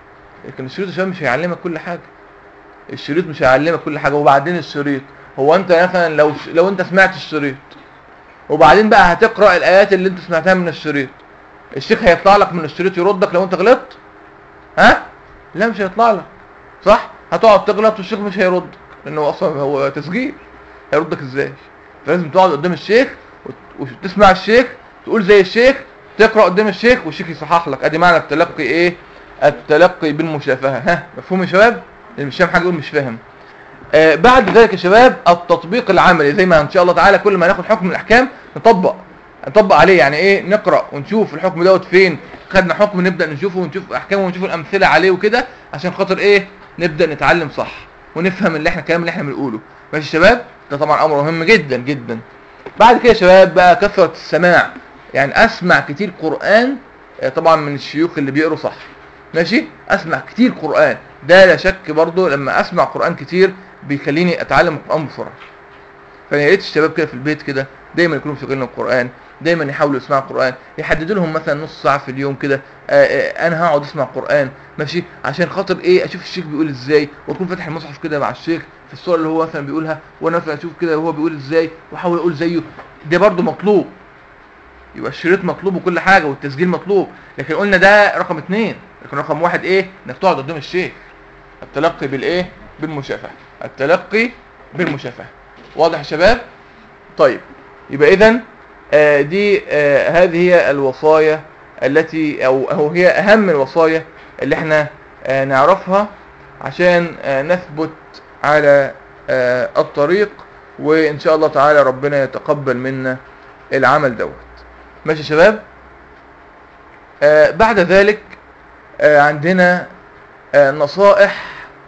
لكن الشريط يا شباب مش هيعلمك كل حاجه الشريط مش هيعلمك كل حاجه وبعدين الشريط هو انت مثلا لو لو انت سمعت الشريط وبعدين بقى هتقرا الايات اللي انت سمعتها من الشريط الشيخ هيطلع لك من الشريط يردك لو انت غلطت ها لا مش هيطلع لك صح هتقعد تغلط والشيخ مش هيردك لانه اصلا هو تسجيل هيردك ازاي فلازم تقعد قدام الشيخ وت- وتسمع الشيخ تقول زي الشيخ تقرا قدام الشيخ والشيخ يصحح لك ادي معنى التلقي ايه التلقي بالمشافهه ها مفهوم يا شباب اللي مش فاهم حاجه يقول مش فاهم آه بعد ذلك يا شباب التطبيق العملي زي ما ان شاء الله تعالى كل ما ناخد حكم من الاحكام نطبق نطبق عليه يعني ايه نقرا ونشوف الحكم دوت فين خدنا حكم نبدا نشوفه ونشوف احكامه ونشوف الامثله عليه وكده عشان خاطر ايه نبدا نتعلم صح ونفهم اللي احنا الكلام اللي احنا بنقوله ماشي يا شباب ده طبعا امر مهم جدا جدا بعد كده يا شباب بقى كثره السماع يعني اسمع كتير قران آه، طبعا من الشيوخ اللي بيقروا صح ماشي اسمع كتير قران ده لا شك برضه لما اسمع قران كتير بيخليني اتعلم القران بسرعه فيا ريت الشباب كده في البيت كده دايما يكونوا مشغلين القران دايما يحاولوا يسمعوا القران يحددوا لهم مثلا نص ساعه في اليوم كده آه، آه، انا هقعد اسمع قران ماشي عشان خاطر ايه اشوف الشيخ بيقول ازاي واكون فاتح المصحف كده مع الشيخ في الصوره اللي هو مثلا بيقولها وانا مثلا اشوف كده هو بيقول ازاي واحاول اقول زيه ده برضو مطلوب يبقى الشريط مطلوب وكل حاجه والتسجيل مطلوب لكن قلنا ده رقم اتنين لكن رقم واحد ايه انك تقعد قدام الشيخ التلقي بالايه بالمشافهه التلقي بالمشافهه واضح يا شباب طيب يبقى اذا آه دي آه هذه هي الوصايا التي او او هي اهم الوصايا اللي احنا آه نعرفها عشان آه نثبت على آه الطريق وان شاء الله تعالى ربنا يتقبل منا العمل دوت ماشي يا شباب آه بعد ذلك آه عندنا آه نصائح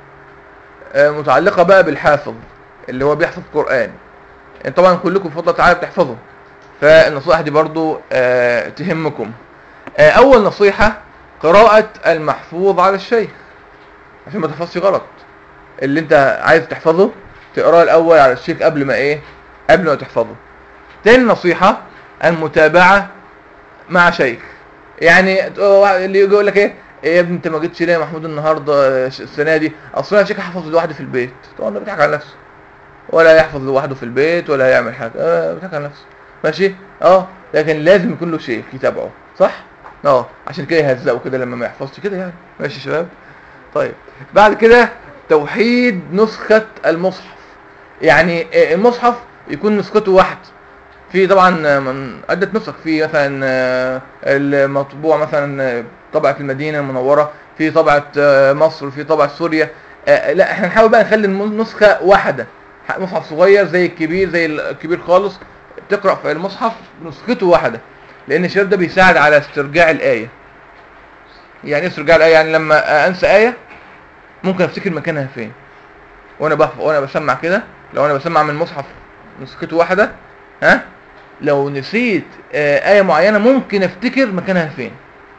آه متعلقة بقى بالحافظ اللي هو بيحفظ قرآن يعني طبعا كلكم بفضل الله تعالى بتحفظوا فالنصائح دي برضو آه تهمكم آه اول نصيحة قراءة المحفوظ على الشيخ عشان ما تحفظش غلط اللي انت عايز تحفظه تقراه الاول على الشيخ قبل ما ايه قبل ما تحفظه تاني نصيحة المتابعة مع شيخ يعني اللي يجي يقول لك ايه ايه يا ابني انت ما جيتش ليه يا محمود النهارده السنه دي اصل انا شيخ حفظ لوحدي في البيت طبعا ده بيضحك على نفسه ولا يحفظ لوحده في البيت ولا يعمل حاجه اه بيضحك على نفسه ماشي اه لكن لازم يكون له شيخ يتابعه صح اه عشان كده يهزقه كده لما ما يحفظش كده يعني ماشي يا شباب طيب بعد كده توحيد نسخة المصحف يعني المصحف يكون نسخته واحد في طبعا من عدة نسخ في مثلا المطبوع مثلا طبعة المدينة المنورة في طبعة مصر في طبعة سوريا لا احنا نحاول بقى نخلي النسخة واحدة مصحف صغير زي الكبير زي الكبير خالص تقرأ في المصحف نسخته واحدة لان الشباب ده بيساعد على استرجاع الآية يعني ايه استرجاع الآية يعني لما انسى آية ممكن افتكر مكانها فين وانا بحفظ وانا بسمع كده لو انا بسمع من المصحف نسخته واحدة ها لو نسيت آه آية معينة ممكن افتكر مكانها فين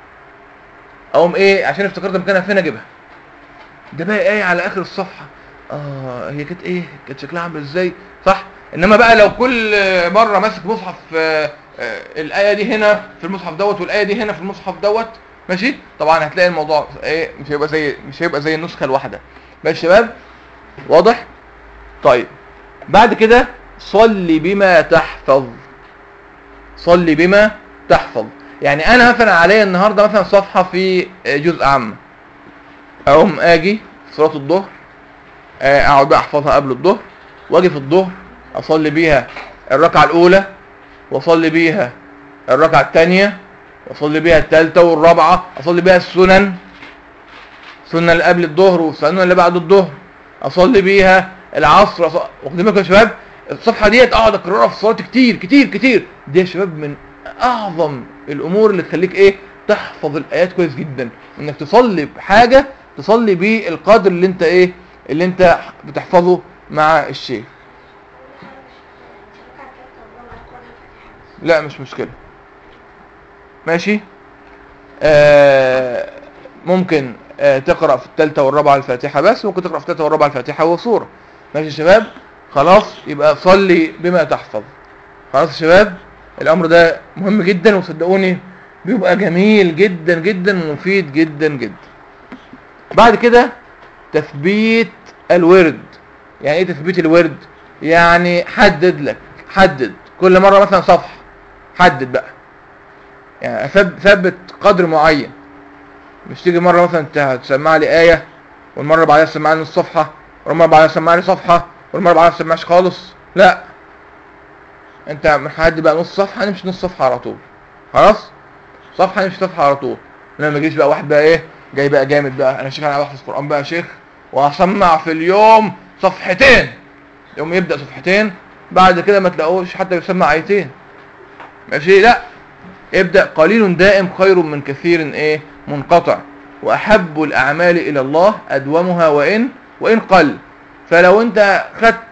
اقوم ايه عشان افتكرت مكانها فين اجيبها ده بقى آية على اخر الصفحة اه هي كانت ايه كانت شكلها عامل ازاي صح انما بقى لو كل مرة ماسك مصحف آه آه الآية دي هنا في المصحف دوت والآية دي هنا في المصحف دوت ماشي طبعا هتلاقي الموضوع ايه مش هيبقى زي مش هيبقى زي النسخة الواحدة ماشي يا شباب واضح طيب بعد كده صلي بما تحفظ صلي بما تحفظ يعني انا مثلا عليا النهارده مثلا صفحه في جزء عام اقوم اجي في صلاه الظهر آه، اقعد بقى احفظها قبل الظهر واجي في الظهر اصلي بيها الركعه الاولى واصلي بيها الركعه الثانيه واصلي بيها الثالثه والرابعه اصلي بيها السنن السنه اللي قبل الظهر والسنه اللي بعد الظهر اصلي بيها العصر أص- واخدين بالكم يا شباب الصفحه ديت اقعد اكررها في الصلاه كتير كتير كتير دي يا شباب من اعظم الامور اللي تخليك ايه تحفظ الايات كويس جدا انك تصلي بحاجه تصلي بيه القدر اللي انت ايه اللي انت بتحفظه مع الشيخ لا مش مشكله ماشي آه ممكن آه تقرا في الثالثه والرابعه الفاتحه بس ممكن تقرا في الثالثه والرابعه الفاتحه وسوره ماشي يا شباب خلاص يبقى صلي بما تحفظ خلاص يا شباب الامر ده مهم جدا وصدقوني بيبقى جميل جدا جدا ومفيد جدا جدا بعد كده تثبيت الورد يعني ايه تثبيت الورد يعني حدد لك حدد كل مره مثلا صفحه حدد بقى يعني ثب- ثبت قدر معين مش تيجي مره مثلا ت- تسمع لي ايه والمره بعدها تسمع لي نص صفحه والمره بعدها تسمع لي صفحه والمره بعدها ما تسمعش خالص لا انت محدد بقى نص صفحه نمشي نص صفحه على طول خلاص صفحه نمشي صفحه على طول لما يجيش بقى واحد بقى ايه جاي بقى جامد بقى انا شيخ انا بحفظ قران بقى يا شيخ وهسمع في اليوم صفحتين يوم يبدا صفحتين بعد كده ما تلاقوش حتى يسمع ايتين ماشي لا ابدأ قليل دائم خير من كثير ايه منقطع واحب الاعمال الى الله ادومها وان وان قل فلو انت خدت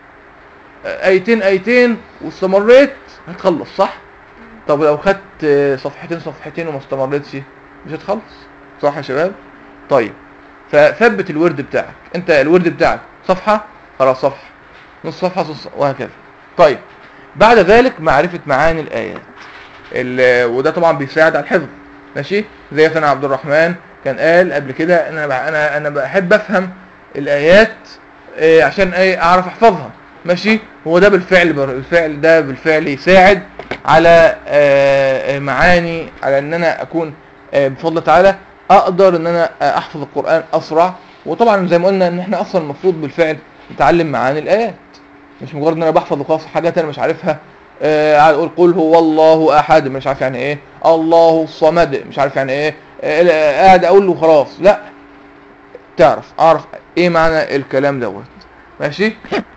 ايتين ايتين واستمريت هتخلص صح طب لو خدت صفحتين صفحتين وما استمرتش مش هتخلص صح يا شباب طيب فثبت الورد بتاعك انت الورد بتاعك صفحة خلاص صفحة نص صفحة نص وهكذا طيب بعد ذلك معرفة معاني الآيات ال- وده طبعا بيساعد على الحفظ ماشي زي مثلا عبد الرحمن كان قال قبل كده ان انا بح- انا انا بحب افهم الايات آه، عشان ايه اعرف احفظها ماشي هو ده بالفعل بالفعل ده بالفعل يساعد على آه، آه، معاني على ان انا اكون آه، بفضل الله تعالى اقدر ان انا آه، احفظ القران اسرع وطبعا زي ما قلنا ان احنا اصلا المفروض بالفعل نتعلم معاني الايات مش مجرد ان انا بحفظ وخلاص حاجات انا مش عارفها آه، قاعد اقول قل هو الله احد مش عارف يعني ايه الله الصمد مش عارف يعني ايه آه، قاعد اقول له خلاص لا تعرف اعرف ايه معنى الكلام دوت ماشي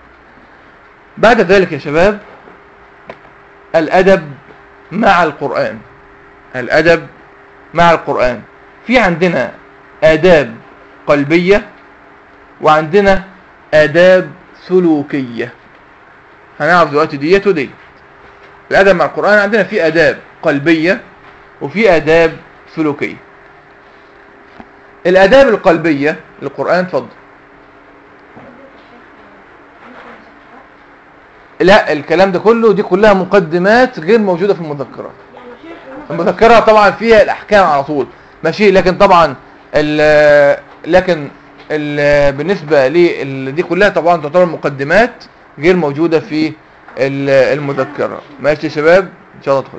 بعد ذلك يا شباب الادب مع القران الادب مع القران في عندنا آداب قلبية وعندنا آداب سلوكية هنعرف دلوقتي ديت ودي الأدب مع القرآن عندنا في آداب قلبية وفي آداب سلوكية الآداب القلبية للقرآن اتفضل لا الكلام ده كله دي كلها مقدمات غير موجودة في المذكرات يعني شيخ المذكرة طبعا فيها الأحكام على طول ماشي لكن طبعا ال لكن ال بالنسبة لي دي كلها طبعا تعتبر مقدمات غير موجودة في ال- المذكرة ماشي يا شباب إن شاء الله تدخل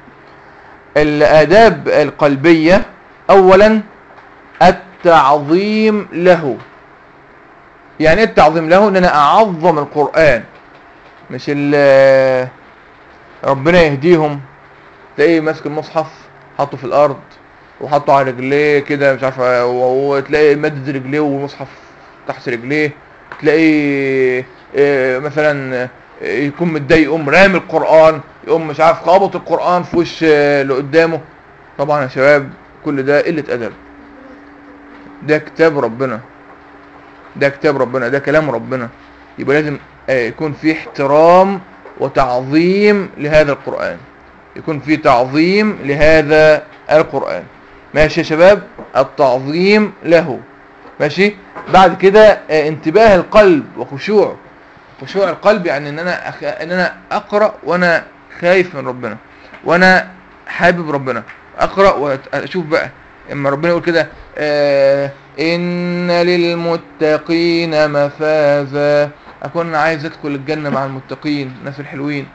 الآداب القلبية أولا التعظيم له يعني ايه التعظيم له ان انا اعظم القرآن مش ال ربنا يهديهم تلاقيه ماسك المصحف حاطه في الارض وحطه على رجليه كده مش عارف و- وتلاقي مدد رجليه والمصحف تحت رجليه تلاقيه آه، مثلا آه، يكون متضايق يقوم رامي القرآن يقوم مش عارف خابط القرآن في وش آه، اللي قدامه طبعا يا شباب كل ده قلة أدب ده كتاب ربنا ده كتاب ربنا ده كلام ربنا يبقى لازم آه، يكون في احترام وتعظيم لهذا القرآن يكون في تعظيم لهذا القرآن ماشي يا شباب التعظيم له ماشي بعد كده آه، انتباه القلب وخشوع خشوع القلب يعني ان انا أخ... ان انا اقرا وانا خايف من ربنا وانا حابب ربنا اقرا واشوف بقى اما ربنا يقول كده آه ان للمتقين مفازا اكون عايز ادخل الجنه مع المتقين الناس الحلوين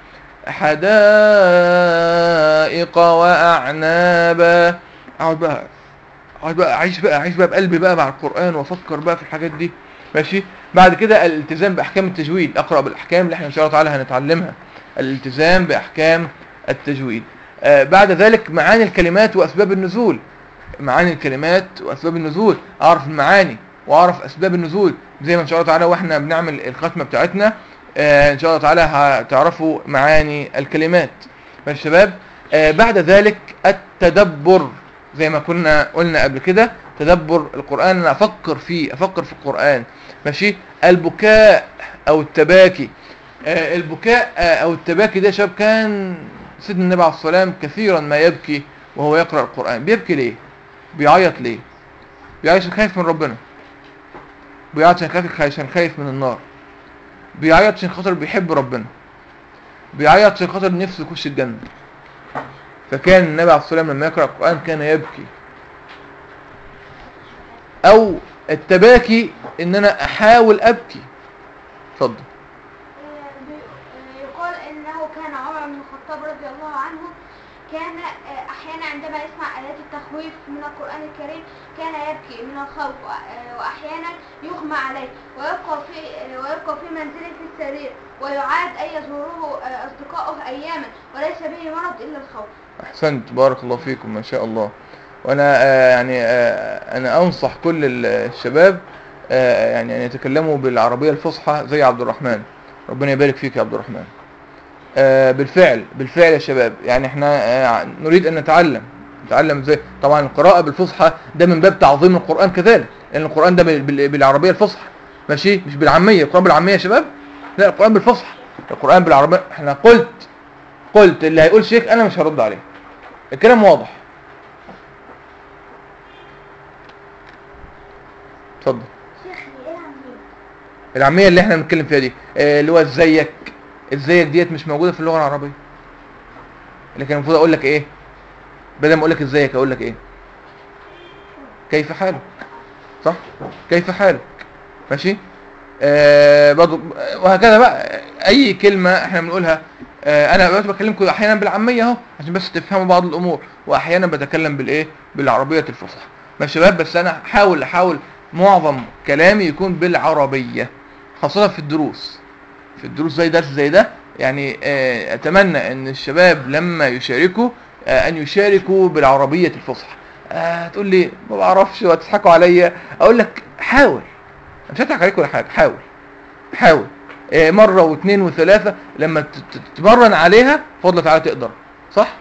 حدائق واعنابا اقعد بقى اقعد بقى اعيش بقى اعيش بقى بقلبي بقى مع القران وافكر بقى في الحاجات دي ماشي بعد كده الالتزام باحكام التجويد اقرا بالاحكام اللي احنا ان شاء الله تعالى هنتعلمها الالتزام باحكام التجويد آه بعد ذلك معاني الكلمات واسباب النزول معاني الكلمات واسباب النزول اعرف المعاني واعرف اسباب النزول زي ما ان شاء الله تعالى واحنا بنعمل الختمه بتاعتنا آه ان شاء الله تعالى هتعرفوا معاني الكلمات ماشي يا شباب آه بعد ذلك التدبر زي ما كنا قلنا قبل كده تدبر القرآن انا افكر فيه افكر في القرآن ماشي البكاء او التباكي آه البكاء آه او التباكي ده يا شباب كان سيدنا النبي عليه الصلاة والسلام كثيرا ما يبكي وهو يقرأ القرآن بيبكي ليه بيعيط ليه بيعيط عشان خايف من ربنا بيعيط عشان خايف عشان خايف من النار بيعيط عشان خاطر بيحب ربنا بيعيط عشان خاطر نفسه يخش الجنة فكان النبي عليه الصلاة والسلام لما يقرأ القرآن كان يبكي او التباكي ان انا احاول ابكي اتفضل آه، بي- آه، يقال انه كان عمر بن الخطاب رضي الله عنه كان آه، احيانا عندما يسمع ايات التخويف من القران الكريم كان يبكي من الخوف وأ- آه، واحيانا يغمى عليه ويبقى في آه، ويبقى في منزله في السرير ويعاد ان يزوره آه، اصدقائه اياما وليس به مرض الا الخوف احسنت بارك الله فيكم ما شاء الله وانا آه، يعني آه، انا انصح كل ال- الشباب آه، يعني ان يتكلموا بالعربيه الفصحى زي عبد الرحمن ربنا يبارك فيك يا عبد الرحمن آه، بالفعل بالفعل يا شباب يعني احنا آه، نريد ان نتعلم نتعلم ازاي طبعا القراءه بالفصحى ده من باب تعظيم القران كذلك لان القران ده بال- بال- بالعربيه الفصحى ماشي مش بالعاميه القران بالعاميه يا شباب لا القران بالفصحى القران بالعربيه احنا قلت قلت اللي هيقول شيخ انا مش هرد عليه الكلام واضح اتفضل شيخ ايه عاملين العاميه اللي احنا بنتكلم فيها دي آه، اللي هو ازيك ازيك ديت مش موجوده في اللغه العربيه لكن المفروض اقول لك ايه بدل ما اقول لك ازيك اقول لك ايه كيف حالك صح كيف حالك ماشي آه برضو وهكذا بقى اي كلمه احنا بنقولها آه انا دلوقتي بكلمكم احيانا بالعاميه اهو عشان بس تفهموا بعض الامور واحيانا بتكلم بالايه بالعربيه الفصحى ماشي يا شباب بس انا احاول احاول معظم كلامي يكون بالعربيه خاصه في الدروس في الدروس زي درس زي ده يعني آه، اتمنى ان الشباب لما يشاركوا آه، ان يشاركوا بالعربيه الفصحى آه، تقول لي ما بعرفش وهتضحكوا عليا اقول لك حاول مش هضحك عليك ولا حاجه حاول حاول آه، مره واثنين وثلاثه لما ت- ت- تتمرن عليها فضل تعالى تقدر صح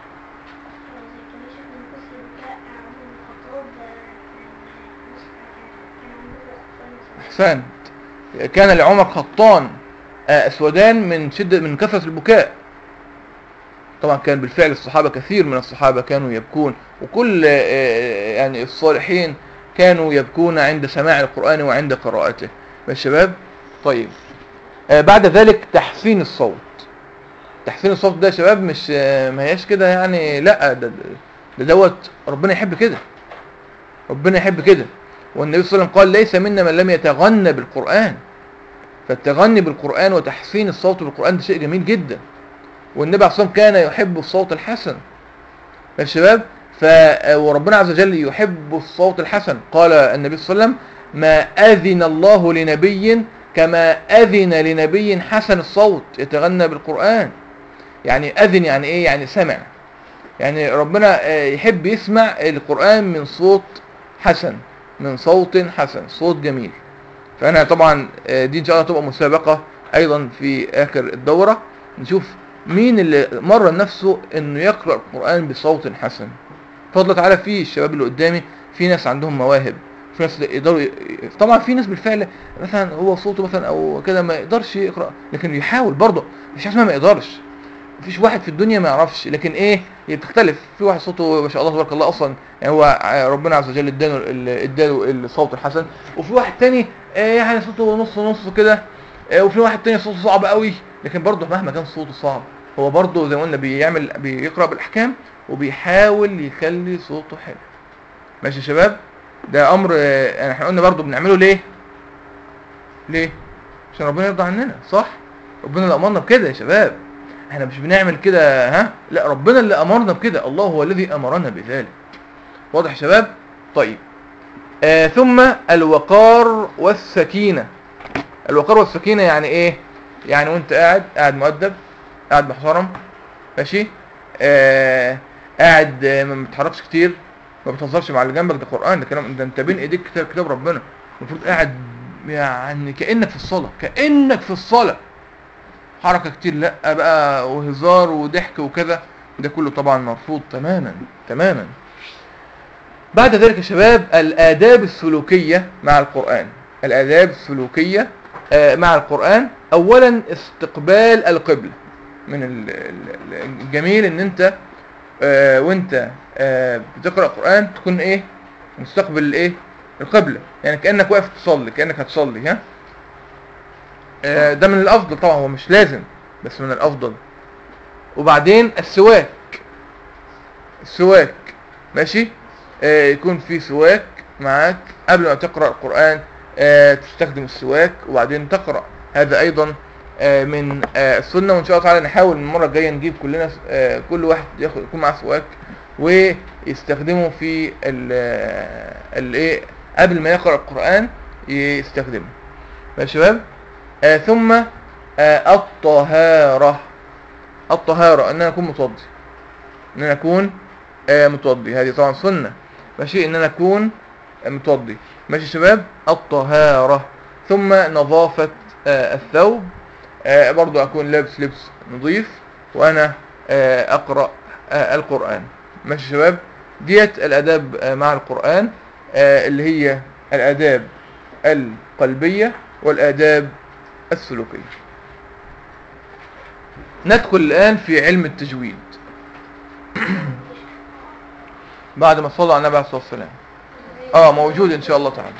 احسنت كان لعمر خطان آه، اسودان من شده من كثره البكاء طبعا كان بالفعل الصحابه كثير من الصحابه كانوا يبكون وكل آه، يعني الصالحين كانوا يبكون عند سماع القران وعند قراءته ماشي يا شباب طيب آه، بعد ذلك تحسين الصوت تحسين الصوت ده يا شباب مش آه، ما هياش كده يعني لا ده ده دوت ربنا يحب كده ربنا يحب كده والنبي صلى الله عليه وسلم قال ليس منا من لم يتغنى بالقرآن فالتغني بالقرآن وتحسين الصوت بالقرآن ده شيء جميل جدا والنبي عليه الصلاة والسلام كان يحب الصوت الحسن يا شباب ف وربنا عز وجل يحب الصوت الحسن قال النبي صلى الله عليه وسلم ما أذن الله لنبي كما أذن لنبي حسن الصوت يتغنى بالقرآن يعني أذن يعني إيه يعني سمع يعني ربنا آه، يحب يسمع القرآن من صوت حسن من صوت حسن صوت جميل فأنا طبعا آه، دي إن شاء الله تبقى مسابقة أيضا في آخر الدورة نشوف مين اللي مرن نفسه إنه يقرأ القرآن بصوت حسن فضل تعالى في الشباب اللي قدامي في ناس عندهم مواهب في ناس يقدروا ي- طبعا في ناس بالفعل مثلا هو صوته مثلا او كده ما يقدرش يقرا لكن يحاول برضه مش حاجه اسمها ما يقدرش مفيش واحد في الدنيا ما يعرفش لكن ايه هي بتختلف في واحد صوته ما شاء الله تبارك الله اصلا يعني هو ع- ربنا عز وجل اداله ال- اداله الصوت الحسن وفي واحد تاني آه، يعني صوته نص نص كده آه، وفي واحد تاني صوته صعب قوي لكن برضه مهما كان صوته صعب هو برضه زي ما قلنا بيعمل بيقرا بالاحكام وبيحاول يخلي صوته حلو ماشي يا شباب ده امر آه، يعني احنا قلنا برضه بنعمله ليه ليه عشان ربنا يرضى عننا صح ربنا اللي امرنا بكده يا شباب احنا مش بنعمل كده ها لا ربنا اللي امرنا بكده الله هو الذي امرنا بذلك واضح يا شباب طيب آه ثم الوقار والسكينة الوقار والسكينة يعني ايه يعني وانت قاعد قاعد مؤدب قاعد محترم ماشي آه قاعد آه، ما بتتحركش كتير ما بتهزرش مع اللي جنبك ده قرآن ده كلام ده انت بين ايديك كتاب, كتاب ربنا المفروض قاعد يعني كأنك في الصلاة كأنك في الصلاة حركة كتير لا بقى وهزار وضحك وكذا ده كله طبعا مرفوض تماما تماما بعد ذلك يا شباب الآداب السلوكية مع القرآن الآداب السلوكية آه، مع القرآن أولا استقبال القبلة من ال- ال- الجميل ان انت آه، وانت آه، بتقرأ قرآن تكون ايه مستقبل الايه القبلة يعني كأنك واقف تصلي كأنك هتصلي ها آه، ده من الافضل طبعا هو مش لازم بس من الافضل وبعدين السواك السواك ماشي آه، يكون في سواك معاك قبل ما تقرأ القرآن آه، تستخدم السواك وبعدين تقرأ هذا ايضا آه، من آه، السنة وان شاء الله تعالى نحاول المرة الجاية نجيب كلنا آه، كل واحد ياخد يكون معاه سواك ويستخدمه في ال ال- ايه قبل ما يقرأ القرآن يستخدمه ماشي يا شباب آه، ثم آه، الطهارة الطهارة ان انا اكون متوضي ان انا اكون آه، متوضي هذه طبعا سنة ماشي ان انا اكون آه، متوضي ماشي يا شباب الطهارة ثم نظافة آه، الثوب آه، برضو اكون لابس لبس نظيف وانا آه، اقرأ آه، القرآن ماشي يا شباب ديت الاداب آه، مع القرآن آه، اللي هي الاداب القلبية والاداب السلوكية ندخل الآن في علم التجويد بعد ما صلى على النبي عليه الصلاة والسلام اه موجود ان شاء الله تعالى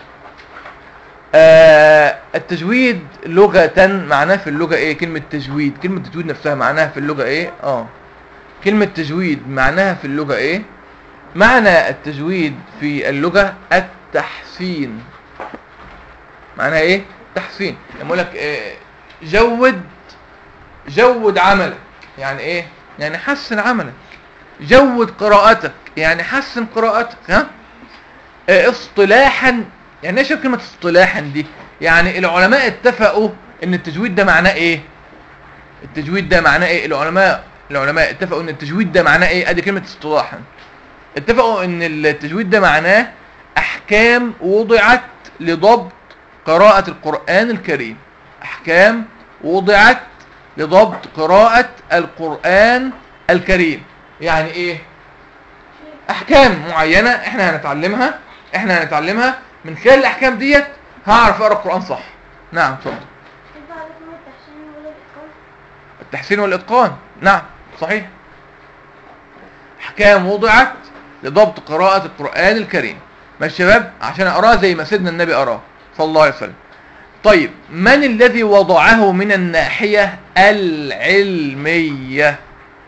آه التجويد لغة معناه في اللغة ايه كلمة تجويد كلمة تجويد نفسها معناها في اللغة ايه اه كلمة تجويد معناها في اللغة ايه معنى التجويد في اللغة التحسين معناها ايه تحسين لما اقول لك آه، جود جود عملك يعني ايه يعني حسن عملك جود قراءتك يعني حسن قراءتك ها آه، اصطلاحا يعني ايش كلمة اصطلاحا دي يعني العلماء اتفقوا ان التجويد ده معناه ايه التجويد ده معناه ايه العلماء العلماء اتفقوا ان التجويد ده معناه ايه ادي كلمة اصطلاحا اتفقوا ان التجويد ده معناه احكام وضعت لضبط قراءة القرآن الكريم احكام وضعت لضبط قراءة القرآن الكريم يعني ايه احكام معينة احنا هنتعلمها احنا هنتعلمها من خلال الاحكام ديت هعرف اقرا القرآن صح نعم اتفضل ينفع لكم التحسين ولا الإتقان؟ التحسين والاتقان نعم صحيح احكام وضعت لضبط قراءة القرآن الكريم ما الشباب عشان اقراه زي ما سيدنا النبي قراه صلى الله عليه وسلم طيب من الذي وضعه من الناحية العلمية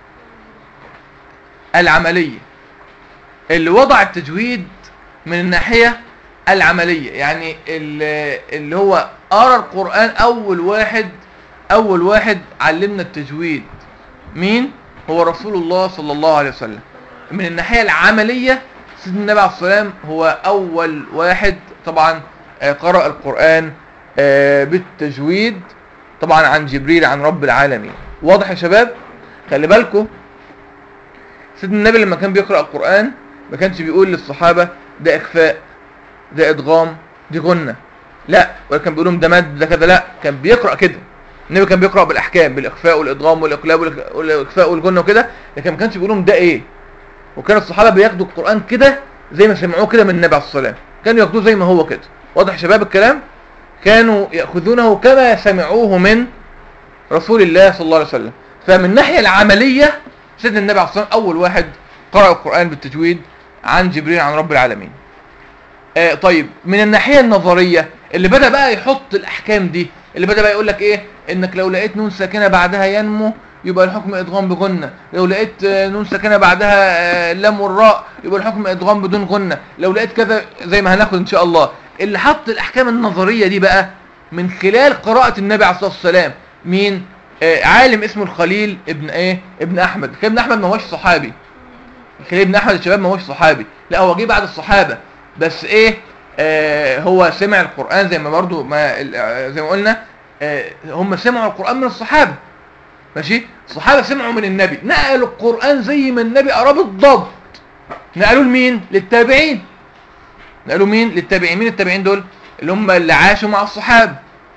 العملية اللي وضع التجويد من الناحية العملية يعني اللي اللي هو قرأ القرآن أول واحد أول واحد علمنا التجويد مين؟ هو رسول الله صلى الله عليه وسلم من الناحية العملية سيدنا النبي عليه الصلاة والسلام هو أول واحد طبعا آه، قرأ القرآن آه، بالتجويد طبعا عن جبريل عن رب العالمين واضح يا شباب خلي بالكم سيدنا النبي لما كان بيقرأ القرآن ما كانش بيقول للصحابة ده إخفاء ده إدغام دي غنة لا ولا كان بيقول لهم ده مد ده كذا لا كان بيقرأ كده النبي كان بيقرأ بالأحكام بالإخفاء والإدغام والإقلاب والإخ- والإخفاء والغنة وكده لكن ما كانش بيقول لهم ده إيه وكان الصحابة بياخدوا القرآن كده زي ما سمعوه كده من النبي عليه الصلاة والسلام كانوا ياخدوه زي ما هو كده واضح يا شباب الكلام كانوا يأخذونه كما سمعوه من رسول الله صلى الله عليه وسلم فمن الناحية العملية سيدنا النبي عليه الصلاة والسلام أول واحد قرأ القرآن بالتجويد عن جبريل عن رب العالمين آه طيب من الناحية النظرية اللي بدأ بقى يحط الأحكام دي اللي بدأ بقى يقول لك إيه إنك لو لقيت نون ساكنة بعدها ينمو يبقى الحكم إدغام بغنة لو لقيت آه، نون ساكنة بعدها آه، لام والراء يبقى الحكم إدغام بدون غنة لو لقيت كذا زي ما هناخد إن شاء الله اللي حط الأحكام النظرية دي بقى من خلال قراءة النبي عليه الصلاة والسلام مين آه عالم اسمه الخليل ابن ايه ابن احمد الخليل ابن احمد ما هوش صحابي الخليل ابن احمد الشباب ما هوش صحابي لا هو جه بعد الصحابه بس ايه آه هو سمع القرآن زي ما برضو ما ال- آه، زي ما قلنا آه هم سمعوا القرآن من الصحابة ماشي الصحابة سمعوا من النبي نقلوا القرآن زي ما النبي قراه بالضبط نقلوا لمين للتابعين نقلوا مين للتابعين مين التابعين دول اللي هم اللي عاشوا مع الصحابة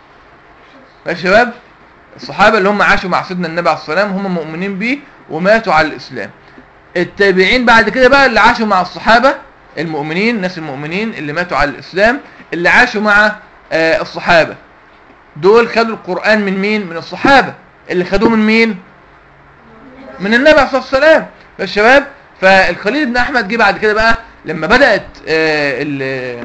ماشي يا شباب الصحابة اللي هم عاشوا مع سيدنا النبي عليه الصلاة والسلام هم مؤمنين بيه وماتوا على الإسلام التابعين بعد كده بقى اللي عاشوا مع الصحابة المؤمنين الناس المؤمنين اللي ماتوا على الإسلام اللي عاشوا مع آه، الصحابة دول خدوا القرآن من مين من الصحابة اللي خدوه من مين من النبي عليه الصلاة والسلام فالشباب فالخليل بن أحمد جه بعد كده بقى لما بدأت آه، ال-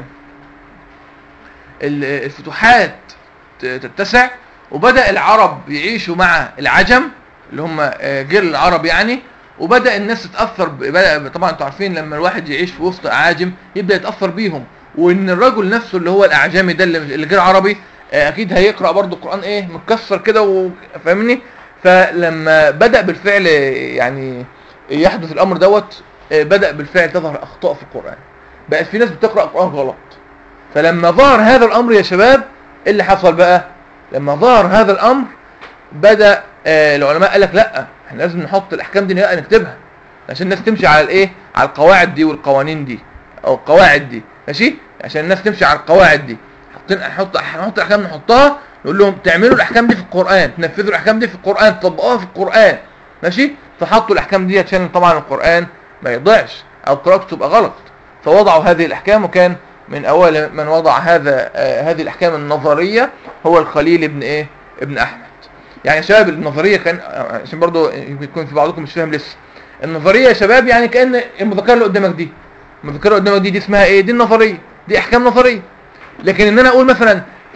ال- الفتوحات ت- تتسع وبدأ العرب يعيشوا مع العجم اللي هم آه، غير العرب يعني وبدأ الناس تتأثر ب- بدأ طبعا انتوا عارفين لما الواحد يعيش في وسط أعاجم يبدأ يتأثر بيهم وإن الرجل نفسه اللي هو الأعجمي ده اللي اللي غير عربي آه، أكيد هيقرأ برضه القرآن إيه متكسر كده و- فاهمني فلما بدأ بالفعل يعني يحدث الأمر دوت آه، بدأ بالفعل تظهر أخطاء في القرآن بقت في ناس بتقرأ القرآن غلط فلما ظهر هذا الأمر يا شباب إيه اللي حصل بقى لما ظهر هذا الأمر بدأ آه، العلماء قال لك لا احنا لازم نحط الأحكام دي لا نكتبها عشان الناس تمشي على الايه على القواعد دي والقوانين دي او القواعد دي ماشي عشان الناس تمشي على القواعد دي حاطين نحط نحط الاحكام نحطها نقول لهم تعملوا الاحكام دي في القران تنفذوا الاحكام دي في القران تطبقوها في القران ماشي فحطوا الاحكام دي عشان طبعا القران ما يضيعش او قراءته تبقى غلط فوضعوا هذه الاحكام وكان من اول من وضع هذا آه هذه الاحكام النظريه هو الخليل ابن ايه ابن احمد يعني يا شباب النظريه كان آه، عشان برضو يكون في بعضكم مش فاهم لسه النظريه يا شباب يعني كان المذكره اللي قدامك دي المذكره اللي قدامك دي دي اسمها ايه دي النظريه دي احكام نظريه لكن ان انا اقول مثلا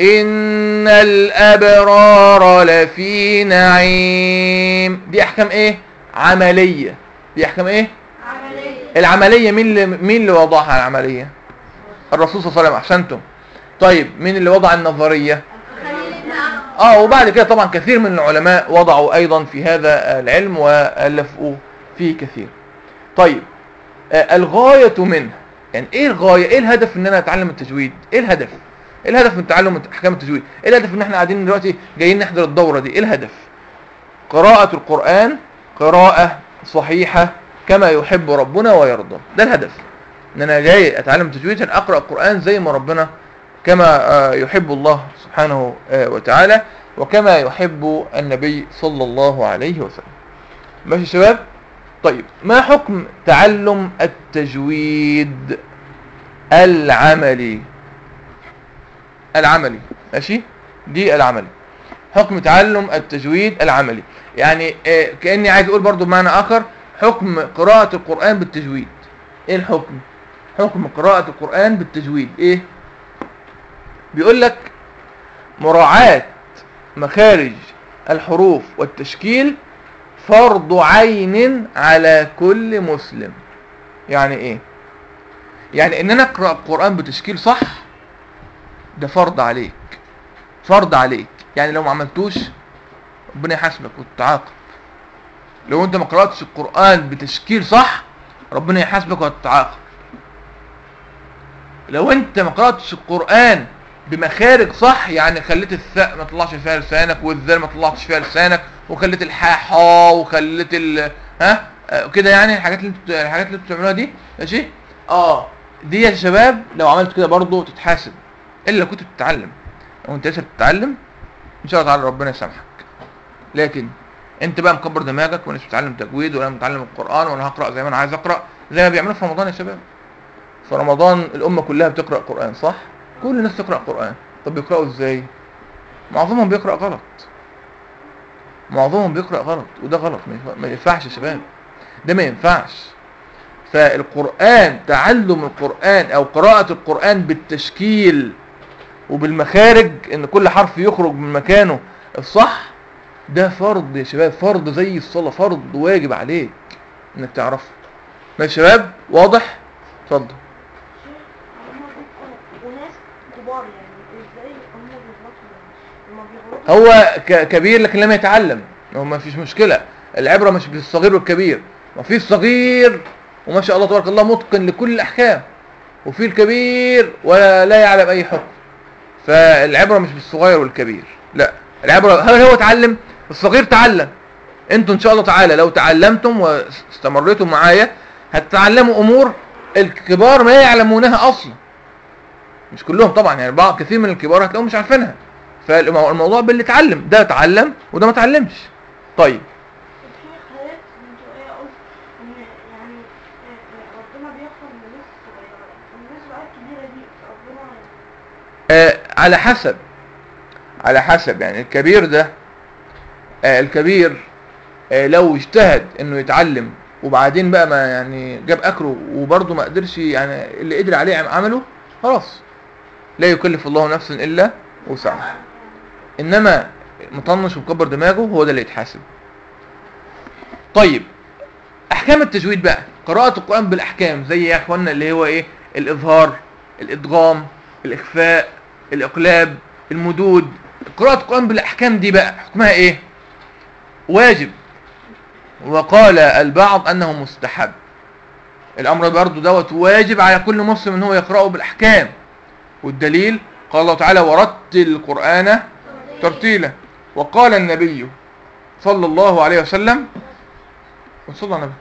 ان الابرار لفي نعيم دي احكام ايه عمليه دي احكام ايه عملية العمليه مين اللي مين اللي وضعها العمليه الرسول صلى الله عليه وسلم احسنتم طيب مين اللي وضع النظريه خليل بن أحمد اه وبعد كده طبعا كثير من العلماء وضعوا ايضا في هذا العلم والفوا فيه كثير طيب آه، الغاية منه يعني ايه الغاية ايه الهدف ان انا اتعلم التجويد ايه الهدف ايه الهدف من تعلم احكام التجويد ايه الهدف ان احنا قاعدين دلوقتي جايين نحضر الدورة دي ايه الهدف قراءة القرآن قراءة صحيحة كما يحب ربنا ويرضى ده الهدف ان انا جاي اتعلم تجويد عشان اقرا القران زي ما ربنا كما آه، يحب الله سبحانه آه، وتعالى وكما يحب النبي صلى الله عليه وسلم ماشي يا شباب طيب ما حكم تعلم التجويد العملي العملي ماشي دي العملي حكم تعلم التجويد العملي يعني آه، كأني عايز اقول برضو بمعنى اخر حكم قراءة القرآن بالتجويد ايه الحكم حكم قراءة القرآن بالتجويد ايه بيقول لك مراعاة مخارج الحروف والتشكيل فرض عين على كل مسلم يعني ايه يعني ان انا اقرا القران بتشكيل صح ده فرض عليك فرض عليك يعني لو ما عملتوش ربنا يحاسبك وتتعاقب لو انت ما قراتش القران بتشكيل صح ربنا يحاسبك وتتعاقب لو انت ما قراتش القران بمخارج صح يعني خليت الثاء ما طلعش فيها لسانك والذال ما طلعتش فيها لسانك وخليت الحاء حا وخليت ال ها آه، كده يعني الحاجات اللي انتوا الحاجات اللي انتوا بتعملوها دي ماشي اه دي يا شباب لو عملت كده برضه تتحاسب الا لو كنت بتتعلم لو انت لسه بتتعلم ان شاء الله تعالى ربنا يسامحك لكن انت بقى مكبر دماغك وانا مش بتعلم تجويد ولا متعلم القران ولا هقرا زي ما انا عايز اقرا زي ما بيعملوا في رمضان يا شباب في رمضان الامه كلها بتقرا قران صح كل الناس تقرا قران طب بيقراوا ازاي معظمهم بيقرا غلط معظمهم بيقرا غلط وده غلط ما ينفع- ما ينفعش يا شباب ده ما ينفعش فالقرآن تعلم القرآن أو قراءة القرآن بالتشكيل وبالمخارج إن كل حرف يخرج من مكانه الصح ده فرض يا شباب فرض زي الصلاة فرض واجب عليك إنك تعرفه ماشي يا شباب واضح اتفضل هما بيبقوا وناس كبار يعني ازاي هما بيغلطوا يعني هما بيغلطوا هو ك- كبير لكن لم يتعلم هو ما فيش مشكلة العبرة مش بالصغير والكبير ما في صغير وما شاء الله تبارك الله متقن لكل الأحكام وفي الكبير ولا لا يعلم اي حكم فالعبرة مش بالصغير والكبير لا العبرة هل هو اتعلم الصغير تعلم انتوا ان شاء الله تعالى لو تعلمتم واستمريتم معايا هتتعلموا امور الكبار ما يعلمونها اصلا مش كلهم طبعا يعني بعض كثير من الكبار هتلاقوهم مش عارفينها فالموضوع باللي اتعلم ده اتعلم وده ما اتعلمش طيب الشيخ حضرتك من شوية قلت إن يعني آه، آه، ربنا بيغفر للناس الصغيرة الناس بقى الكبيرة دي ربنا آه على حسب على حسب يعني الكبير ده آه الكبير آه لو اجتهد انه يتعلم وبعدين بقى ما يعني جاب اكله وبرضه ما قدرش يعني اللي قدر عليه عمله خلاص لا يكلف الله نفسا الا وسعها انما مطنش ومكبر دماغه هو ده اللي يتحاسب طيب احكام التجويد بقى قراءة القرآن بالاحكام زي يا اخوانا اللي هو ايه الاظهار الادغام الاخفاء الاقلاب المدود قراءة القرآن بالاحكام دي بقى حكمها ايه واجب وقال البعض انه مستحب الامر برضو دوت واجب على كل مسلم ان هو يقرأه بالاحكام والدليل قال الله تعالى ورتل القرآن ترتيلا وقال النبي صلى الله عليه وسلم وصلى على النبي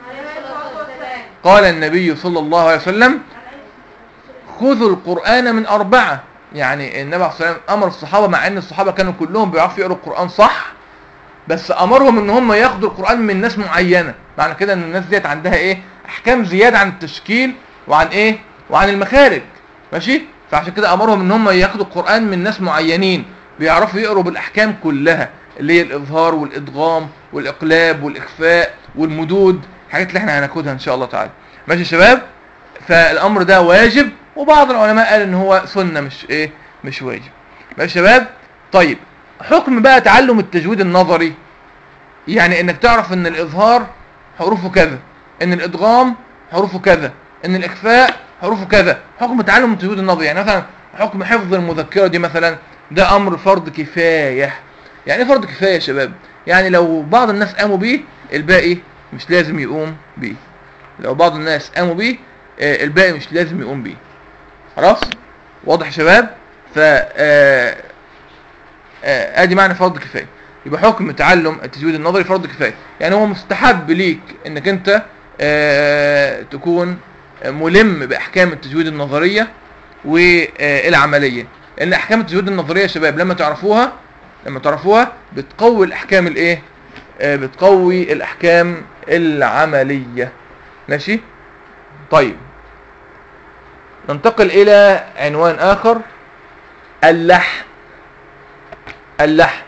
قال النبي صلى الله عليه وسلم خذوا القرآن من أربعة يعني النبي عليه الصلاة والسلام أمر الصحابة مع أن الصحابة كانوا كلهم بيعرفوا يقروا القرآن صح بس أمرهم أن هم ياخدوا القرآن من ناس معينة معنى كده أن الناس ديت عندها إيه أحكام زيادة عن التشكيل وعن إيه وعن المخارج ماشي فعشان كده أمرهم أن هم ياخدوا القرآن من ناس معينين بيعرفوا يقروا بالأحكام كلها اللي هي الإظهار والإدغام والإقلاب والإخفاء والمدود الحاجات اللي احنا هناخدها إن شاء الله تعالى ماشي يا شباب فالأمر ده واجب وبعض العلماء قال ان هو سنة مش ايه مش واجب ماشي يا شباب طيب حكم بقى تعلم التجويد النظري يعني انك تعرف ان الاظهار حروفه كذا ان الادغام حروفه كذا ان الاخفاء حروفه كذا حكم تعلم التجويد النظري يعني مثلا حكم حفظ المذكرة دي مثلا ده امر فرض كفاية يعني ايه فرض كفاية يا شباب يعني لو بعض الناس قاموا بيه الباقي مش لازم يقوم بيه لو بعض الناس قاموا بيه آه، الباقي مش لازم يقوم بيه خلاص واضح يا شباب ف آه، آه، ادي معنى فرض كفايه يبقى حكم تعلم التجويد النظري فرض كفايه يعني هو مستحب ليك انك انت آه، تكون ملم باحكام التجويد النظريه والعمليه لان احكام التجويد النظريه يا شباب لما تعرفوها لما تعرفوها بتقوي الاحكام الايه آه، بتقوي الاحكام العمليه ماشي طيب ننتقل الى عنوان اخر اللحن اللحن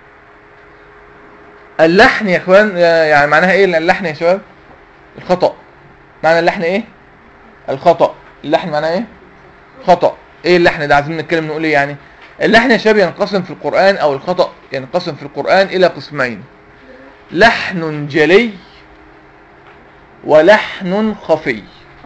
اللحن يا اخوان يعني معناها ايه اللحن يا شباب الخطأ معنى اللحن ايه الخطأ اللحن معناه ايه خطأ ايه اللحن ده عايزين نتكلم نقول ايه يعني اللحن يا شباب ينقسم في القرآن او الخطأ ينقسم في القرآن الى قسمين لحن جلي ولحن خفي